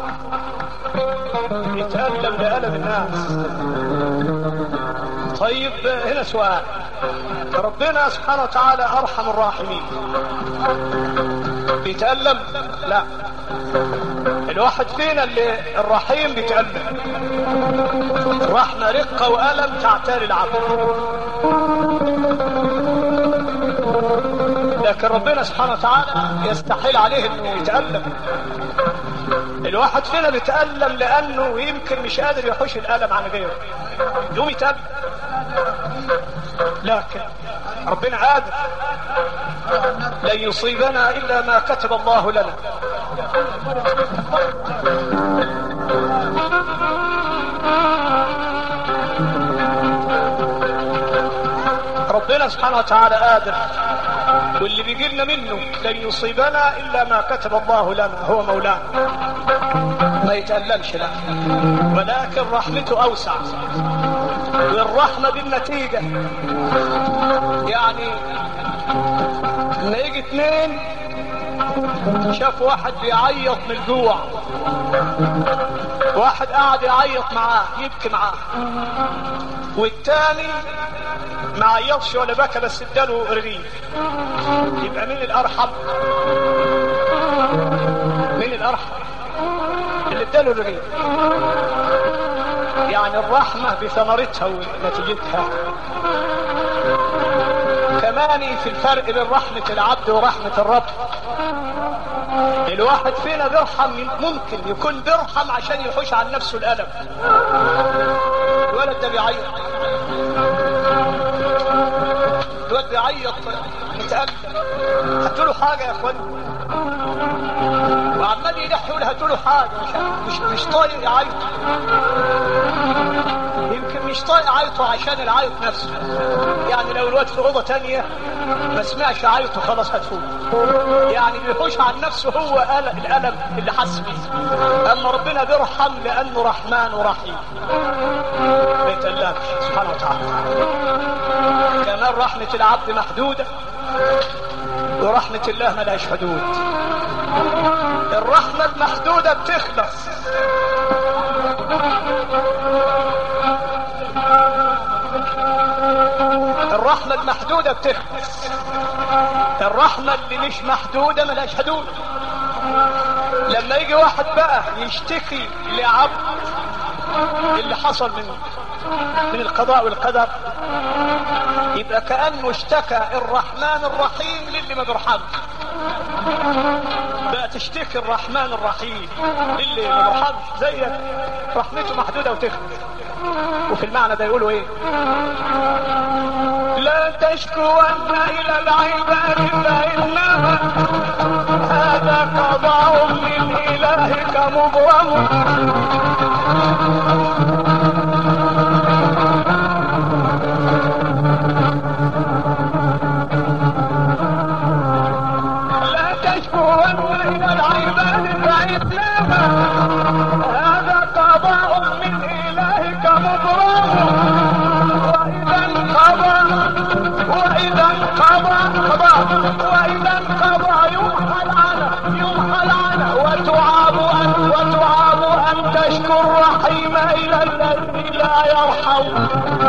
S1: يتألم لألم الناس طيب هنا سؤال ربنا سبحانه وتعالى أرحم الراحمين بيتألم لا الواحد فينا اللي الرحيم بيتألم رحمة رقة وألم تعتري العبد لكن ربنا سبحانه وتعالى يستحيل عليه انه يتألم الواحد فينا بيتألم لأنه يمكن مش قادر يحوش الألم عن غيره يقوم يتألم لكن ربنا قادر لن يصيبنا إلا ما كتب الله لنا ربنا سبحانه وتعالى قادر واللي بيجي لنا منه لن يصيبنا الا ما كتب الله لنا هو مولانا ما يتألمش لا ولكن رحمته اوسع والرحمه بالنتيجه يعني لما يجي اتنين شاف واحد بيعيط من الجوع واحد قاعد يعيط معاه يبكي معاه والتاني ما عيطش ولا بكى بس اداله رغيف يبقى مين الارحم مين الارحم اللي اداله الرغيف يعني الرحمه بثمرتها ونتيجتها كمان في الفرق بين رحمه العبد ورحمه الرب الواحد فينا بيرحم ممكن يكون بيرحم عشان يحوش عن نفسه الالم الولد ده بيعيط الولد بيعيط متألم هاتوا له حاجة يا اخوان وعمال يلح يقول هاتوا له حاجة مش مش, مش طايق يعيط يمكن مش طايق عيطه عشان العيط نفسه يعني لو الواد في اوضه تانية ما سمعش عيطه خلاص هتفوت يعني بيحوش عن نفسه هو الالم اللي حس بيه اما ربنا بيرحم لانه رحمن ورحيم ما يتألمش سبحانه وتعالى كمان رحمة العبد محدودة ورحمة الله ملهاش حدود الرحمة المحدودة بتخلص الرحمة المحدودة بتخلص الرحمة اللي مش محدودة ملهاش حدود لما يجي واحد بقى يشتكي لعبد اللي حصل من من القضاء والقدر يبقى كأنه اشتكى الرحمن الرحيم للي ما بيرحمش بقى تشتكي الرحمن الرحيم للي ما بيرحمش زيك رحمته محدودة وتخلص وفي المعنى ده يقولوا ايه لا تشكون الى العباد فانما هذا قضاء من الهك مبرم لا تشكون الى العباد فانما هذا قضاء من الهك مبرم واذا انقضى واذا انقضى قضى واذا انقضى يمحى العنى يمحى العنى وتعاب ان وتعاب ان تشكو الرحيم الى الذي لا يرحم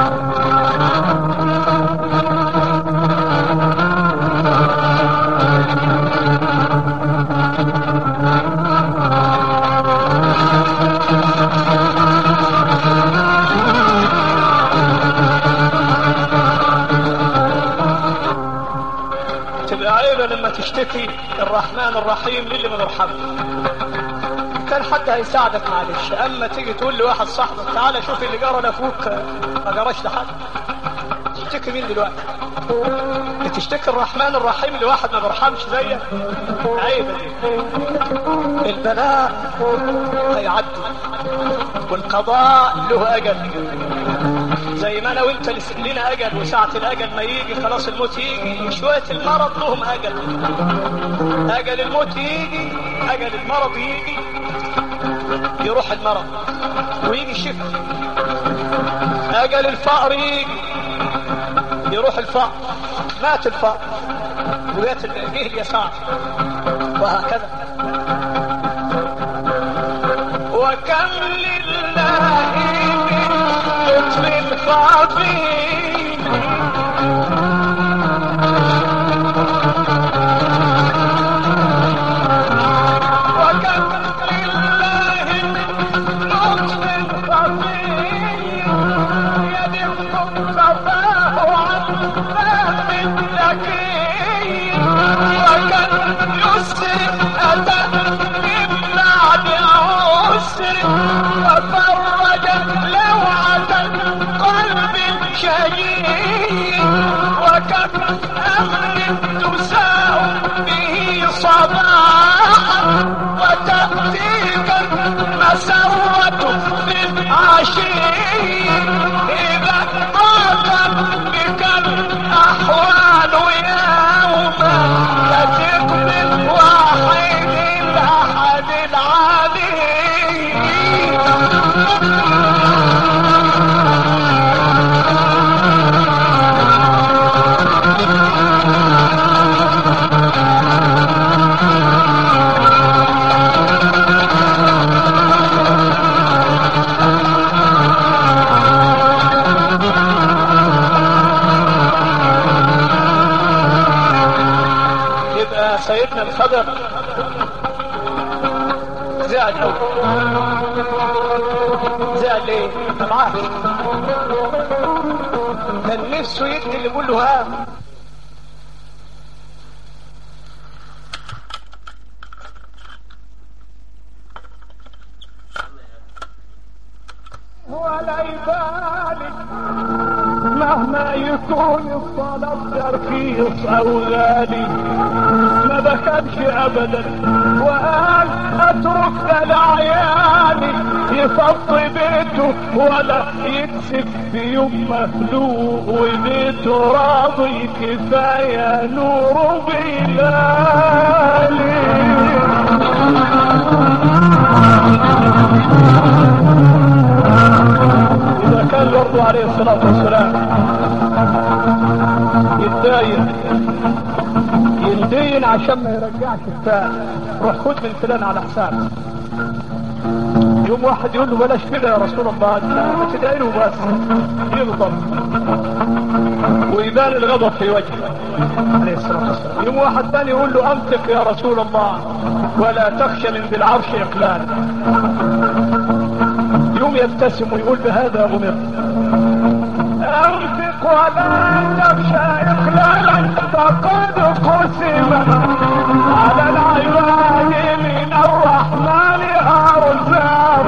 S1: تبقى عيبة لما تشتكي الرحمن الرحيم للي ما بيرحمش كان حد هيساعدك معلش اما تيجي تقول لواحد صاحبك تعالى شوف اللي جرى لاخوك ما جراش لحد تشتكي مين دلوقتي بتشتكي الرحمن الرحيم لواحد ما بيرحمش زيك عيبة دي البلاء هيعدي والقضاء له اجل زي ما انا وانت لنا اجل وساعة الاجل ما يجي خلاص الموت يجي شوية المرض لهم اجل اجل الموت يجي اجل المرض يجي يروح المرض ويجي الشفاء اجل الفقر يجي يروح الفقر مات الفقر وجات جه اليسار وهكذا وكم لله من لطف خفي وكم لله من لطف خفي يدق خفاه عن فهم ذكي وكم يسر أتى من بعد عسر وفرج لوعة قلب شهيد وكم أمر تساء به صباحا وتأتيك المسرة بالعشي إذا ضاقت بك الأحوال يوما تثق بالواحد الأحد العليم يبقى سيدنا الخضر زعل أوي. زعل ليه؟ انت معاه كان نفسه يدي اللي يقول له ها ولا يبالي مهما يكون الطلب رخيص او غالي ما بخلش ابدا وقال اترك ده لعيالي يفضي بيته ولا يكسب في يوم مخلوق وبيته راضي كفايه نور بلالي إذا كان برضو عليه الصلاة والسلام يتداين يندين عشان ما يرجعش الثاني روح خد من فلان على حساب يوم واحد يقول له بلاش كده يا رسول الله ما تدعي له بس يغضب ويبان الغضب في وجهه عليه الصلاة والسلام يوم واحد ثاني يقول له أمسك يا رسول الله ولا تخشى من ذي العرش إقلالا يوم يبتسم ويقول بهذا أمرت أنفق ولا تخشى إقلالا فقد قسم على العباد من الرحمن أرزاق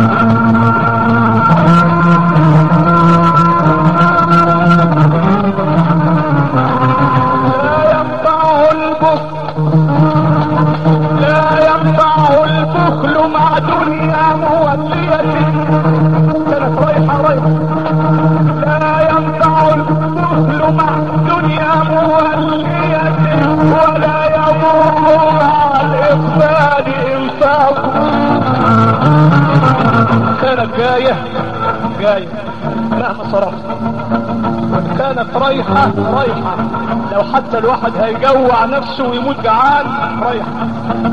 S1: لا ينفع البخل لا ينفع البخل مع دنيا مولية كانت رايحة رايحة لا ينفع البخل مع دنيا مولية ولا يضر مع الإقبال إنفاق كانت جاية جاية مهما صرفت وإن كانت رايحة رايحة لو حتى الواحد هيجوع نفسه ويموت جعان رايحة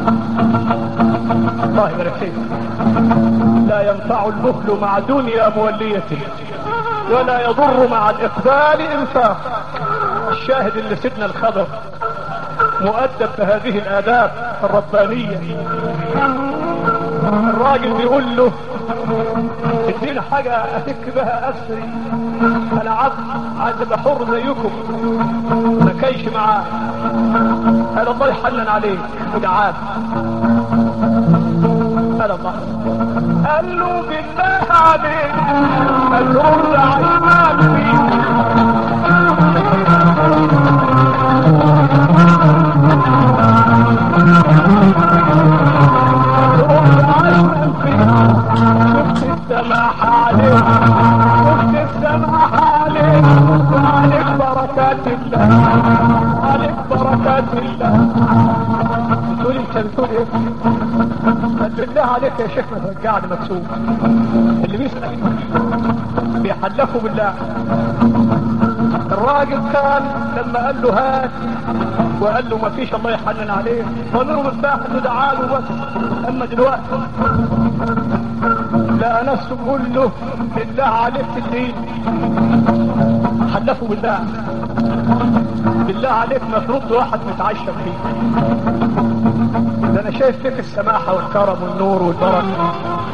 S1: الله يبارك فيك لا ينفع البخل مع دنيا مولية ولا يضر مع الإقبال إنفاق الشاهد اللي سيدنا الخضر مؤدب بهذه الآداب الربانية الراجل بيقول له ادينا حاجة افك بها اسري انا عبد عايز ابقى حر زيكم ما كايش معاه قال الله يحنن عليك وجعان قال الله قال له بالله عليك اترد عشمان فيك ترد عشمان فيك شفت السماح عليك شفت السماح عليك وعليك بركات الله عليك بركات الله بتقول انت بتقول ايه قال بالله عليك يا شيخ ما ترجعني مكسوف اللي بيسأل بيحلفوا بالله الراجل كان لما قال له هات وقال له ما فيش الله يحنن عليه قالوا له بالله انه دعاله بس اما دلوقتي لا ناس تقول له بالله عليك الدين حلفوا بالله بالله عليك ما ترد واحد متعشى فيه ده انا شايف فيك السماحة والكرم والنور والبركة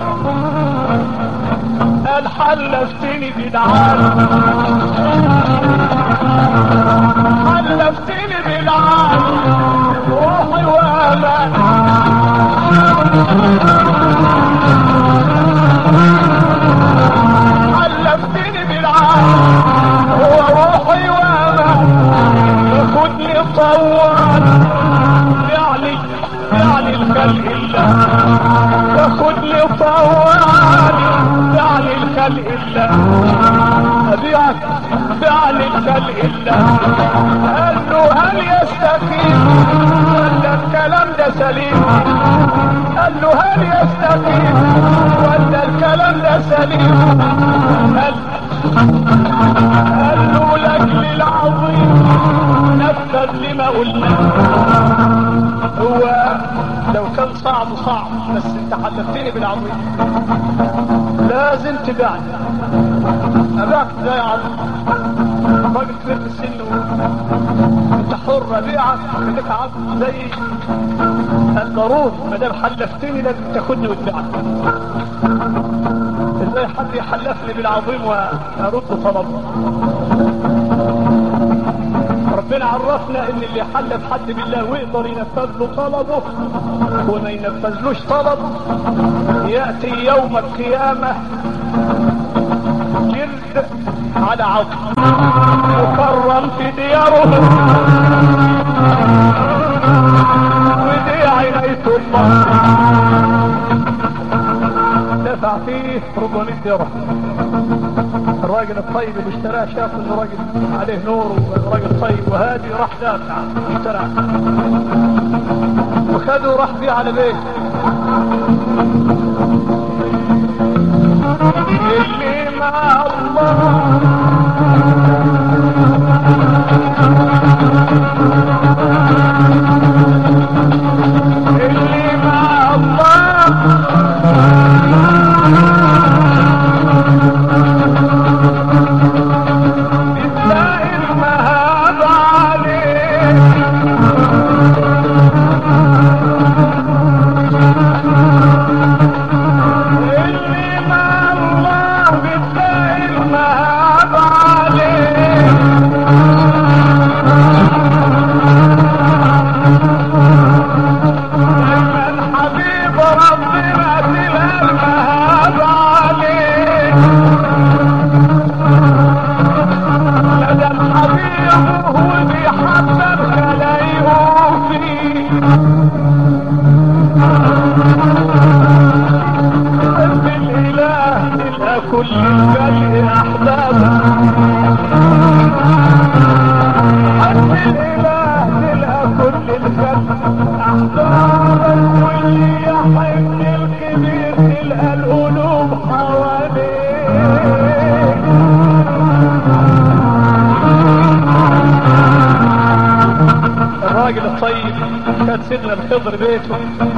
S1: قال حلفتني بالعالم حلفتني بالعالم روحي وامان حلفتني بالعالم هو روحي وامان ياخدني طوال يعني يعني الخلق الله ياخدني طوال يعني الخلق الله ابيعك يعني الخلق الله قال له هل يستقيم ولا الكلام ده سليم قال له هل يستقيم ولا الكلام ده سليم قال قال له لاجل العظيم نفذ لما قلنا هو لو كان صعب صعب بس انت حلفتني بالعظيم لازم تبعني اباك ازاي يا عم راجل كبير في السن انت حر ابيعك خليك عبد زي الضروري ما دام حلفتني لازم تاخدني وتبيعني ازاي حد يحلفني بالعظيم وارد طلبه ربنا عرفنا ان اللي يحلف حد بالله ويقدر ينفذ له طلبه وما ينفذلوش طلبه ياتي يوم القيامه جلد على عظم مكرم في دياره ودي عناية الله دفع فيه 400 درهم الراجل الطيب اللي اشتراه شاف انه راجل عليه نور وراجل طيب وهادي راح دافع اشتراه وخده وراح بيه على بيت اللي مع الله اللي مع الله بالله المهاب عليه اللي مع الله بالله المهاب عليه دايما حبيب ربنا تلها المهاب عليه لدى الحبيب هو بيحبب خلايقه فيه قلب الاله تلقى كل الخلق احبابه قلب الاله تلقى كل الخلق احبابه واللي يحب الكبير تلقى القلوب حواليه الراجل الطيب كان سيدنا الخضر بيته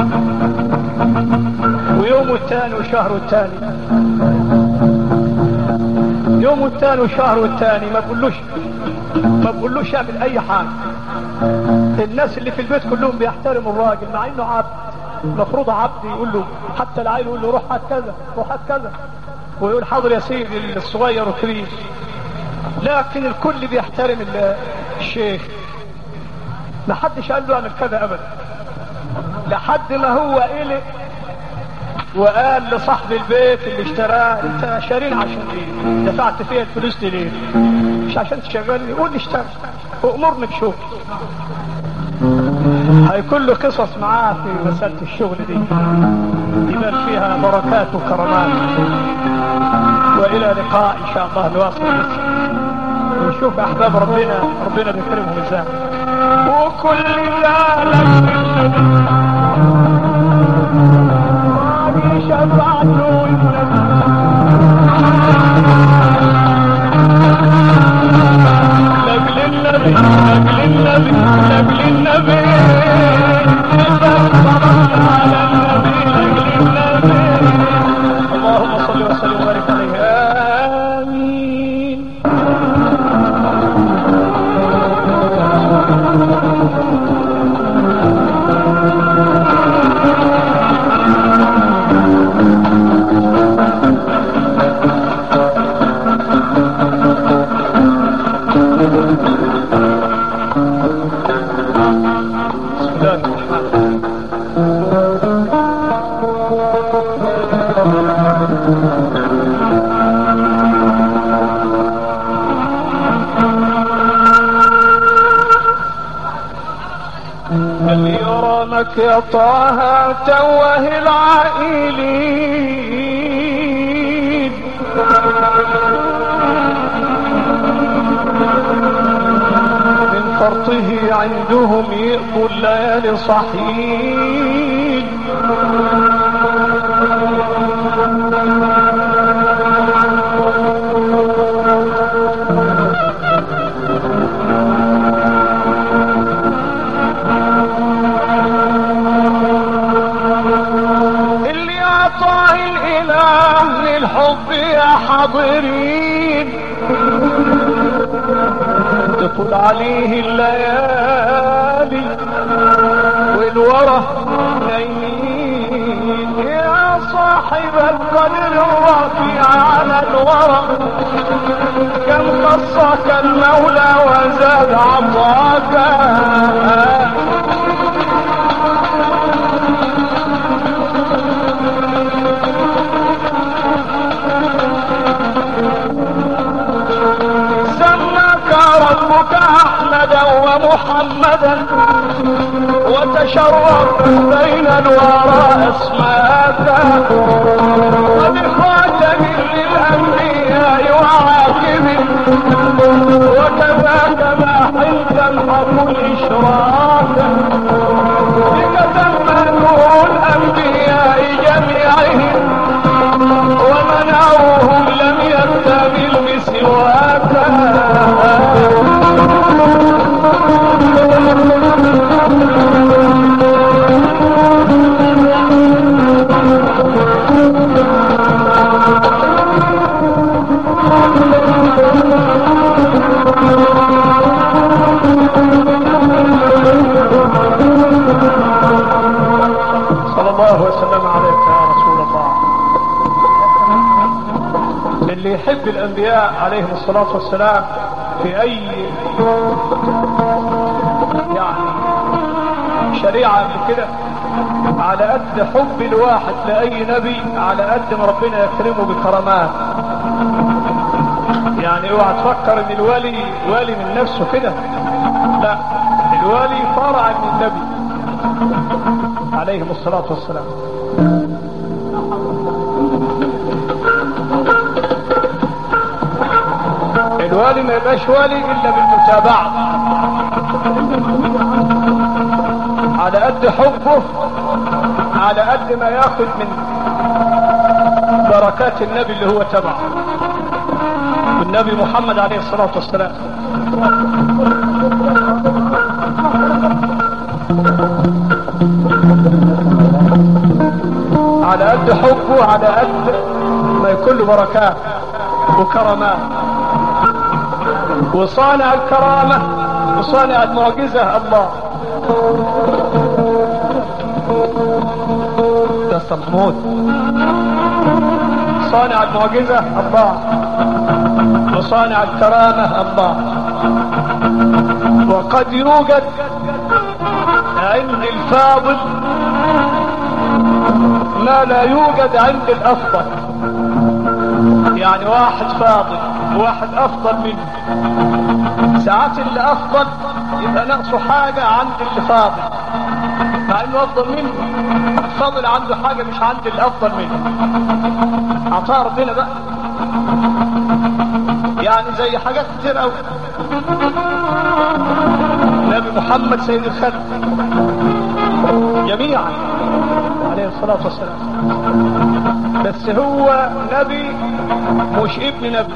S1: ويومه الثاني وشهره الثاني يومه الثاني وشهره الثاني ما بقولوش ما بقولوش اعمل اي حاجه الناس اللي في البيت كلهم بيحترموا الراجل مع انه عبد المفروض عبد يقول له حتى العيل يقول له روح هات كذا روح هات كذا ويقول حاضر يا سيدي الصغير والكبير لكن الكل بيحترم ال- الشيخ ما حدش قال له اعمل كذا ابدا لحد ما هو قلق وقال لصاحب البيت اللي اشتراه انت شارين عشان ايه دفعت فيها الفلوس دي ليه مش عشان تشغلني قول لي اشتري وامرني بشغل هيكون له قصص معاه في مسألة الشغل دي يبان فيها بركات وكرامات وإلى لقاء إن شاء الله نواصل ونشوف أحباب ربنا ربنا بيكرمهم ازاي وكل ذلك شفعته لأجل النبي لأجل النبي لأجل النبي على النبي لأجل النبي اللهم هل يرامك يا طه توه العائلين من فرطه عندهم يقبل الليالي صحيح اللي اعطاه الاله للحب يا حاضرين تطول عليه الليالي والورى نايمين يا صاحب القدر الرفيع على الورى كم قصك المولى وزاد عطاك سماك ربك احمدا ومحمدا وتشرف بين الورى اسماك وبخاتم للانبياء وعاقب وكذاك ما حلت الحق الاشراك بك تم نور الانبياء جميعهم ومنعوهم لم يكتمل بسواك صلى الله وسلم عليك يا رسول الله اللي يحب الانبياء عليهم الصلاة والسلام في اي يعني شريعة من كده على قد حب الواحد لأي نبي على قد ما ربنا يكرمه بكرامات يعني اوعى تفكر ان الولي والي من نفسه كده لا الولي فرع من النبي عليهم الصلاة والسلام الوالي ما يبقاش والي الا بالمتابعة على قد حبه على قد ما ياخذ من بركات النبي اللي هو تبعه والنبي محمد عليه الصلاة والسلام على قد حبه على قد ما يكون له بركات وكرامات وصانع الكرامة وصانع المعجزة الله ده أسطى محمود صانع المعجزة الله وصانع الكرامة الله وقد يوجد عند الفاضل ما لا يوجد عند الأفضل يعني واحد فاضل وواحد أفضل منه ساعات اللي أفضل يبقى ناقصه حاجة عند اللي فاضل مع إنه أفضل منه الفاضل عنده حاجة مش عند الأفضل منه عطاء ربنا بقى يعني زي حاجات كتير أوي نبي محمد سيد الخلق جميعا عليه الصلاة والسلام بس هو نبي مش ابن نبي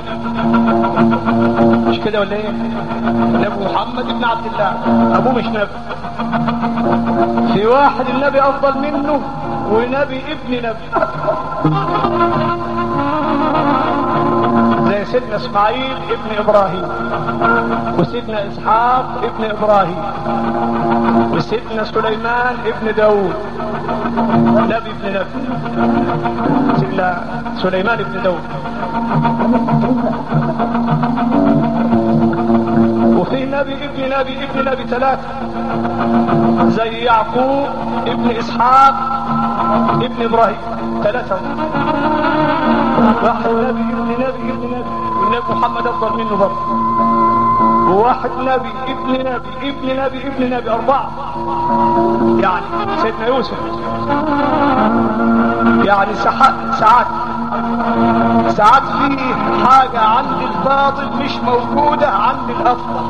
S1: مش كده ولا ايه نبي محمد ابن عبد الله ابوه مش نبي في واحد النبي افضل منه ونبي ابن نبي زي سيدنا اسماعيل ابن ابراهيم وسيدنا اسحاق ابن ابراهيم وسيدنا سليمان ابن داود نبي ابن نبي سيدنا سليمان ابن داود في نبي ابن نبي ابن نبي ثلاثة زي يعقوب ابن اسحاق ابن ابراهيم ثلاثة واحد نبي ابن نبي ابن نبي والنبي محمد افضل منه برضه وواحد نبي ابن نبي ابن نبي ابن نبي أربعة يعني سيدنا يوسف يعني ساعات ساعات ساعات في حاجة عند الباطل مش موجودة عند الأفضل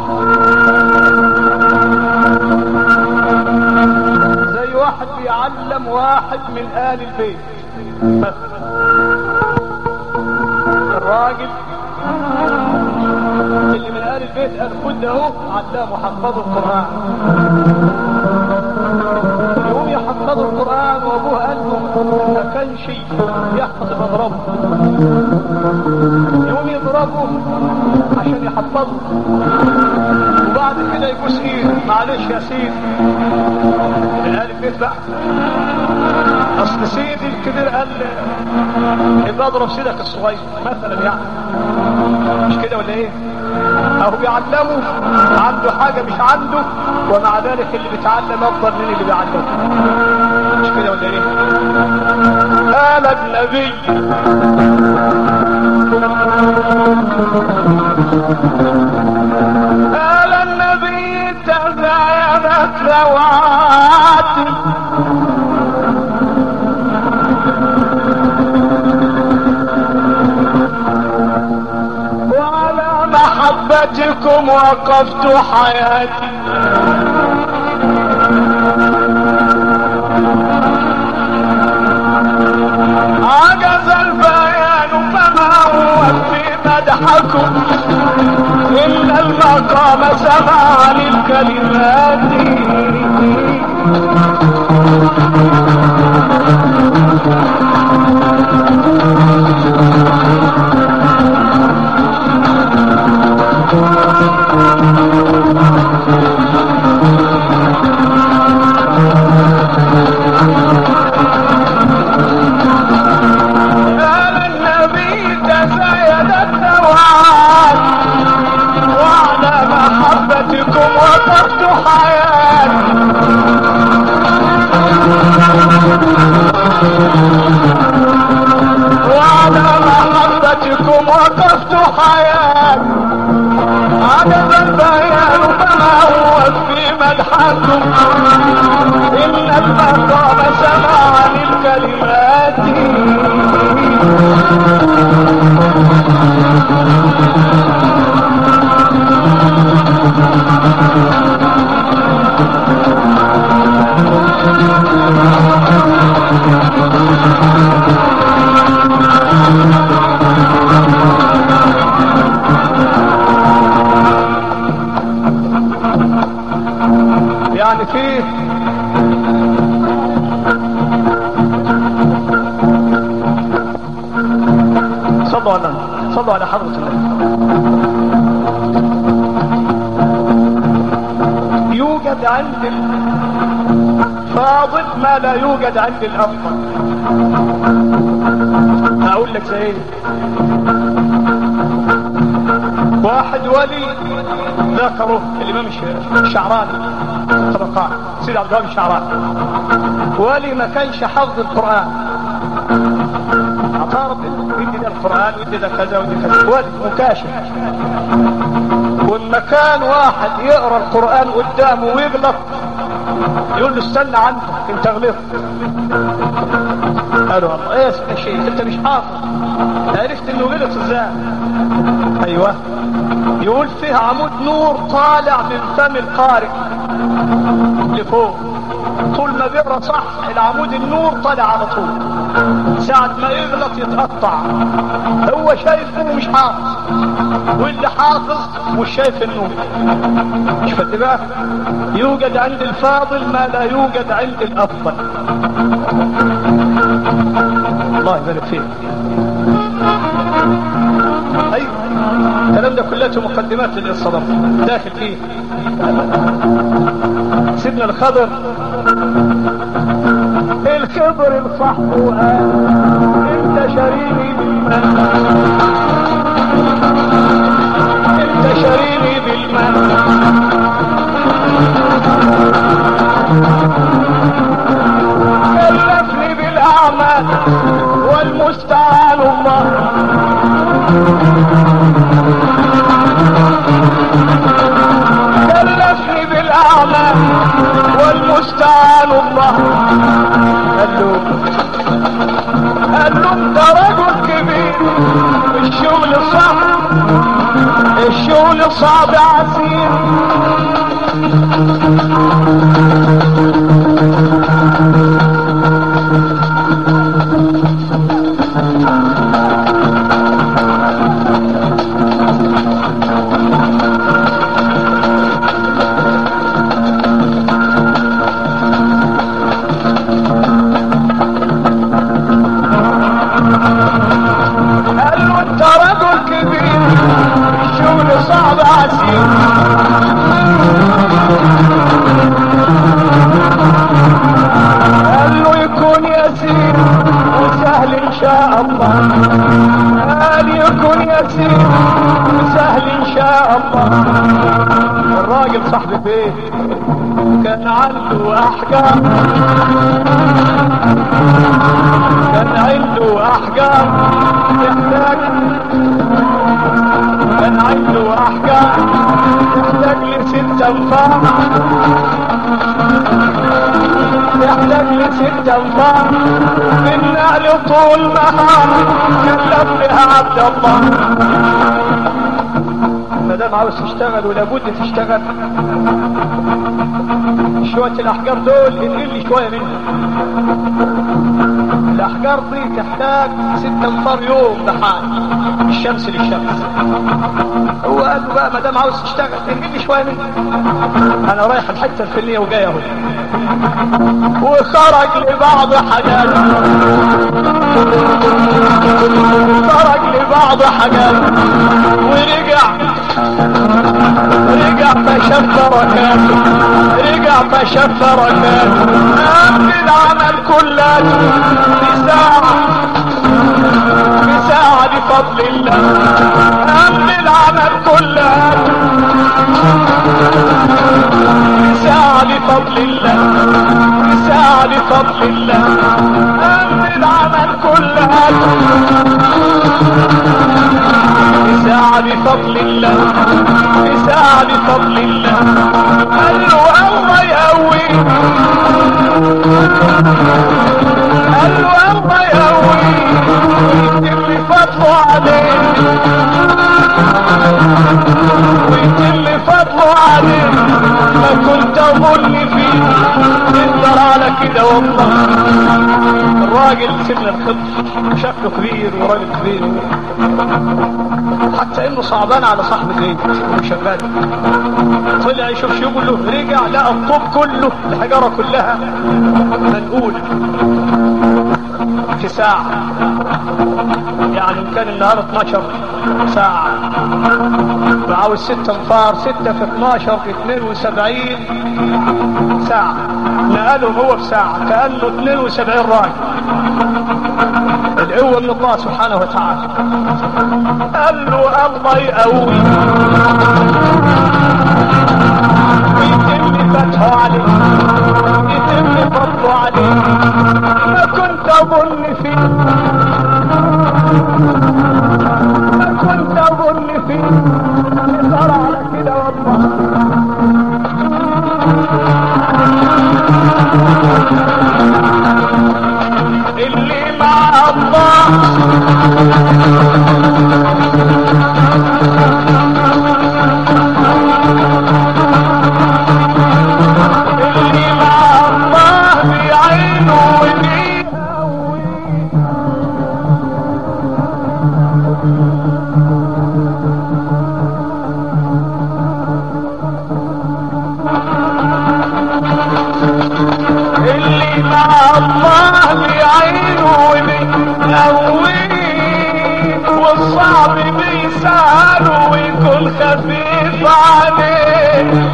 S1: زي واحد بيعلم واحد من آل البيت مثلا الراجل اللي من آل البيت قال خد اهو علمه حفظوا القرآن يقوم يحفظوا القرآن وابوه قال له ما كانش يحفظ مضربه يقوم يضربه عشان يحفظه وبعد كده يبوس ايده معلش يا سيدي من آل البيت بقى اصل سيدي الكبير قال يبقى اضرب سيدك الصغير مثلا يعني مش كده ولا ايه اهو بيعلمه عنده حاجة مش عنده ومع ذلك اللي بيتعلم افضل من اللي بيعلمه مش كده ولا ايه قال النبي قال النبي تزايدت ذواتي وعلى محبتكم وقفت حياتي عجز البيان فما هو في مدحكم إلا المقام سمع للكلمات قال النبي تزايد الثواب وعلى محبتكم وقفت حياتي وعلى محبتكم وقفت حياتي عجز البيان فما هو في مدحكم إن المقام سمع للكلمات يعني فيه صلوا على النبي صلوا على حضرة الله يوجد عند الفاضل ما لا يوجد عند الأفضل هقول لك زي ايه واحد ولي ذكره الامام الشعراني طبقات سيد عبد الوهاب الشعراني ولي ما كانش حفظ القران عطارد يدي ده القران ويدي ده كذا ويدي كذا ولي مكاشف وإن كان واحد يقرا القران قدامه ويغلط يقول له استنى عندك انت غلطت قالوا والله ايه يا شيخ انت مش حافظ عرفت انه غلط ازاي ايوه يقول فيه عمود نور طالع من فم القارئ لفوق طول ما بيقرا صح العمود النور طالع على طول ساعة ما يغلط يتقطع هو شايفه مش حافظ واللي حافظ مش شايف النور مش فاهم بقى يوجد عند الفاضل ما لا يوجد عند الافضل الله يبارك فيك ايوه الكلام ده كلته مقدمات للصدر داخل فيه سيدنا الخضر الخضر الصح وقال انت شريني بالماء انت شريني بالماء والمستعان الله كلفني بالاعمال والمستعان الله قال له قال له انت رجل كبير الشغل صعب الشغل صعب عسير قال له انت رجل كبير الشغل صعب عسير قال له يكون يسير وسهل ان شاء الله قال يكون يسير وسهل ان شاء الله الراجل صاحب البيت كان عنده احجار كان عنده احجار يحتاج كان عنده احجار يحتاج لست انفار يحتاج لست انفار بالنقل طول نهار كلف بها عبد الله ما دام عاوز تشتغل ولابد تشتغل شوية الأحجار دول انقل لي شوية منها الأحجار دي تحتاج ست أمتار يوم لحال الشمس للشمس هو قال له بقى ما دام عاوز تشتغل انقل لي شوية منها أنا رايح الحتة الفلانية وجاي أهو وخرج لبعض حاجات خرج لبعض حاجات ورجع رجع فشاف بركاته رجع فشاف بركاته قام العمل كله بساعة بساعة بفضل الله قام العمل كله بساعة بفضل الله بساعة بفضل الله قام العمل كله بساعة بفضل الله بساعة بفضل الله قال له الله يقوي قال له الله يقوي يتم فضله عليه ويتم فضله عليه ما كنت اظن فيه تقدر على كده والله الراجل سن الخط شكله كبير وراجل كبير حتى انه صعبان على صاحب البيت وشغال طلع يشوف شغله رجع لقى الطوب كله الحجاره كلها منقوله في ساعة يعني كان النهار 12 ساعة وعاوز ستة انفار ستة في 12 في 72 ساعة نقلهم هو في ساعة كأنه 72 راجل القوة من الله سبحانه وتعالى قال له الله يقوي ويتم فتحه عليه يتم فضله عليه ما كنت اظن فيه ما كنت اظن فيه يقدر على كده والله اللي مع الله اللي مع الله بعينه وبيهوي اللي مع الله بعينه وبيهوي والصعب بيسهل ويكون خفيف عليه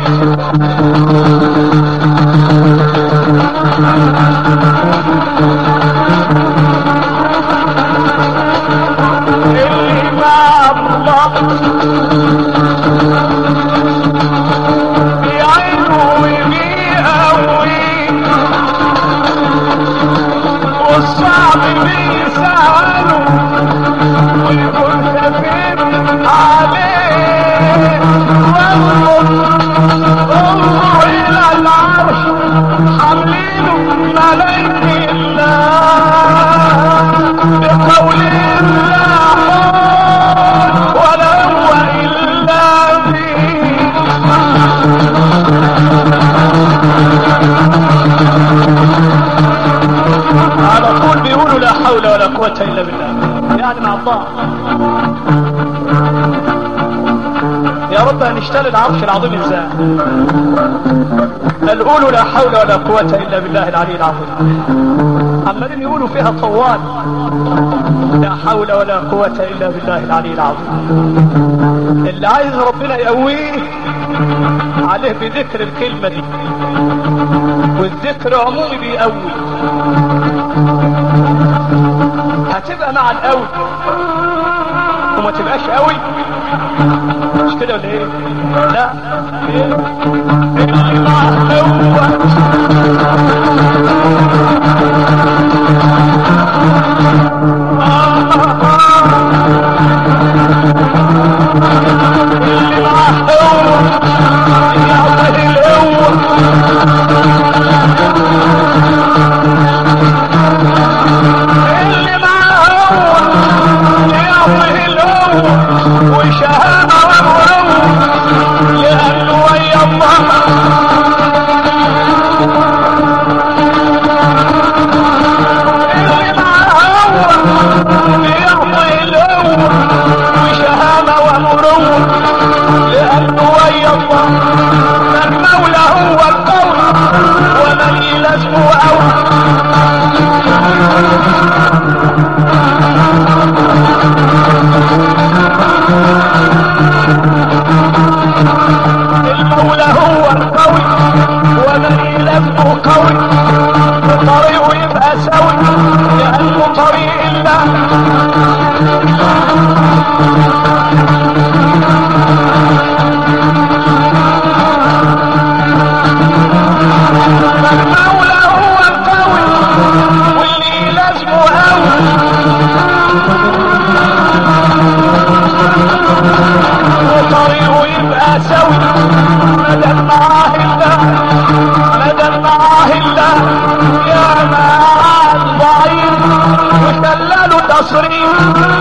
S1: اللي مع الله بعينه وبيقوي والصعب بيسهله انظر الى العرش حاملين ملائكة الله بقول الله ولا هو الا به على طول بيقولوا لا حول ولا قوة الا بالله يعني مع الله يا رب هنشتري العرش العظيم ازاي قال قولوا لا حول ولا قوة الا بالله العلي العظيم عمالين يقولوا فيها طوال لا حول ولا قوة الا بالله العلي العظيم اللي عايز ربنا يقويه عليه بذكر الكلمة دي والذكر عمومي بيقوي هتبقى مع القوي وما تبقاش قوي مش كده ولا ايه لا ايه اللي مع القوة اللي مع القوة يعطيه القوة اللي معاه هو يعطيه القوة وشهامة ومروة لأنه ويا الله اللي معاه هو يعطيه القوة وشهامة ومروة لأنه ويا الله المولى هو القول ومن يلزمه أول المولى هو القوي ومن يلزمه قوي وطريقه يبقى سوي لأنه طريق الله المولى هو القوي واللي لازمه قوي وطريقه يبقى سوي مدى معاه الله مدى معاه الله يا مع الضعيف وشلله تصريف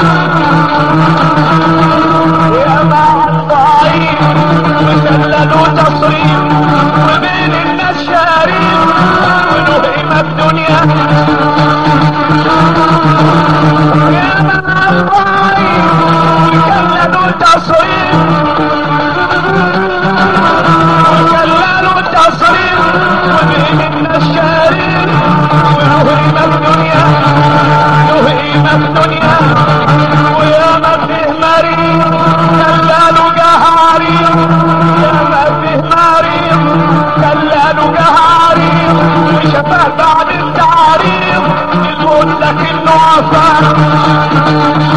S1: يا مع الضعيف وشلله تصريف وبين الناس شريف ونهيم الدنيا يا مع الضعيف وشلله تصريف وشلله تصريف وبين الناس شريف ونهيم الدنيا نهيم الدنيا ويا ما فيه مريض دلاله جهاري يا ما فيه مريض دلاله جهاري وشفاه بعد التعريض يقول لك انه عفا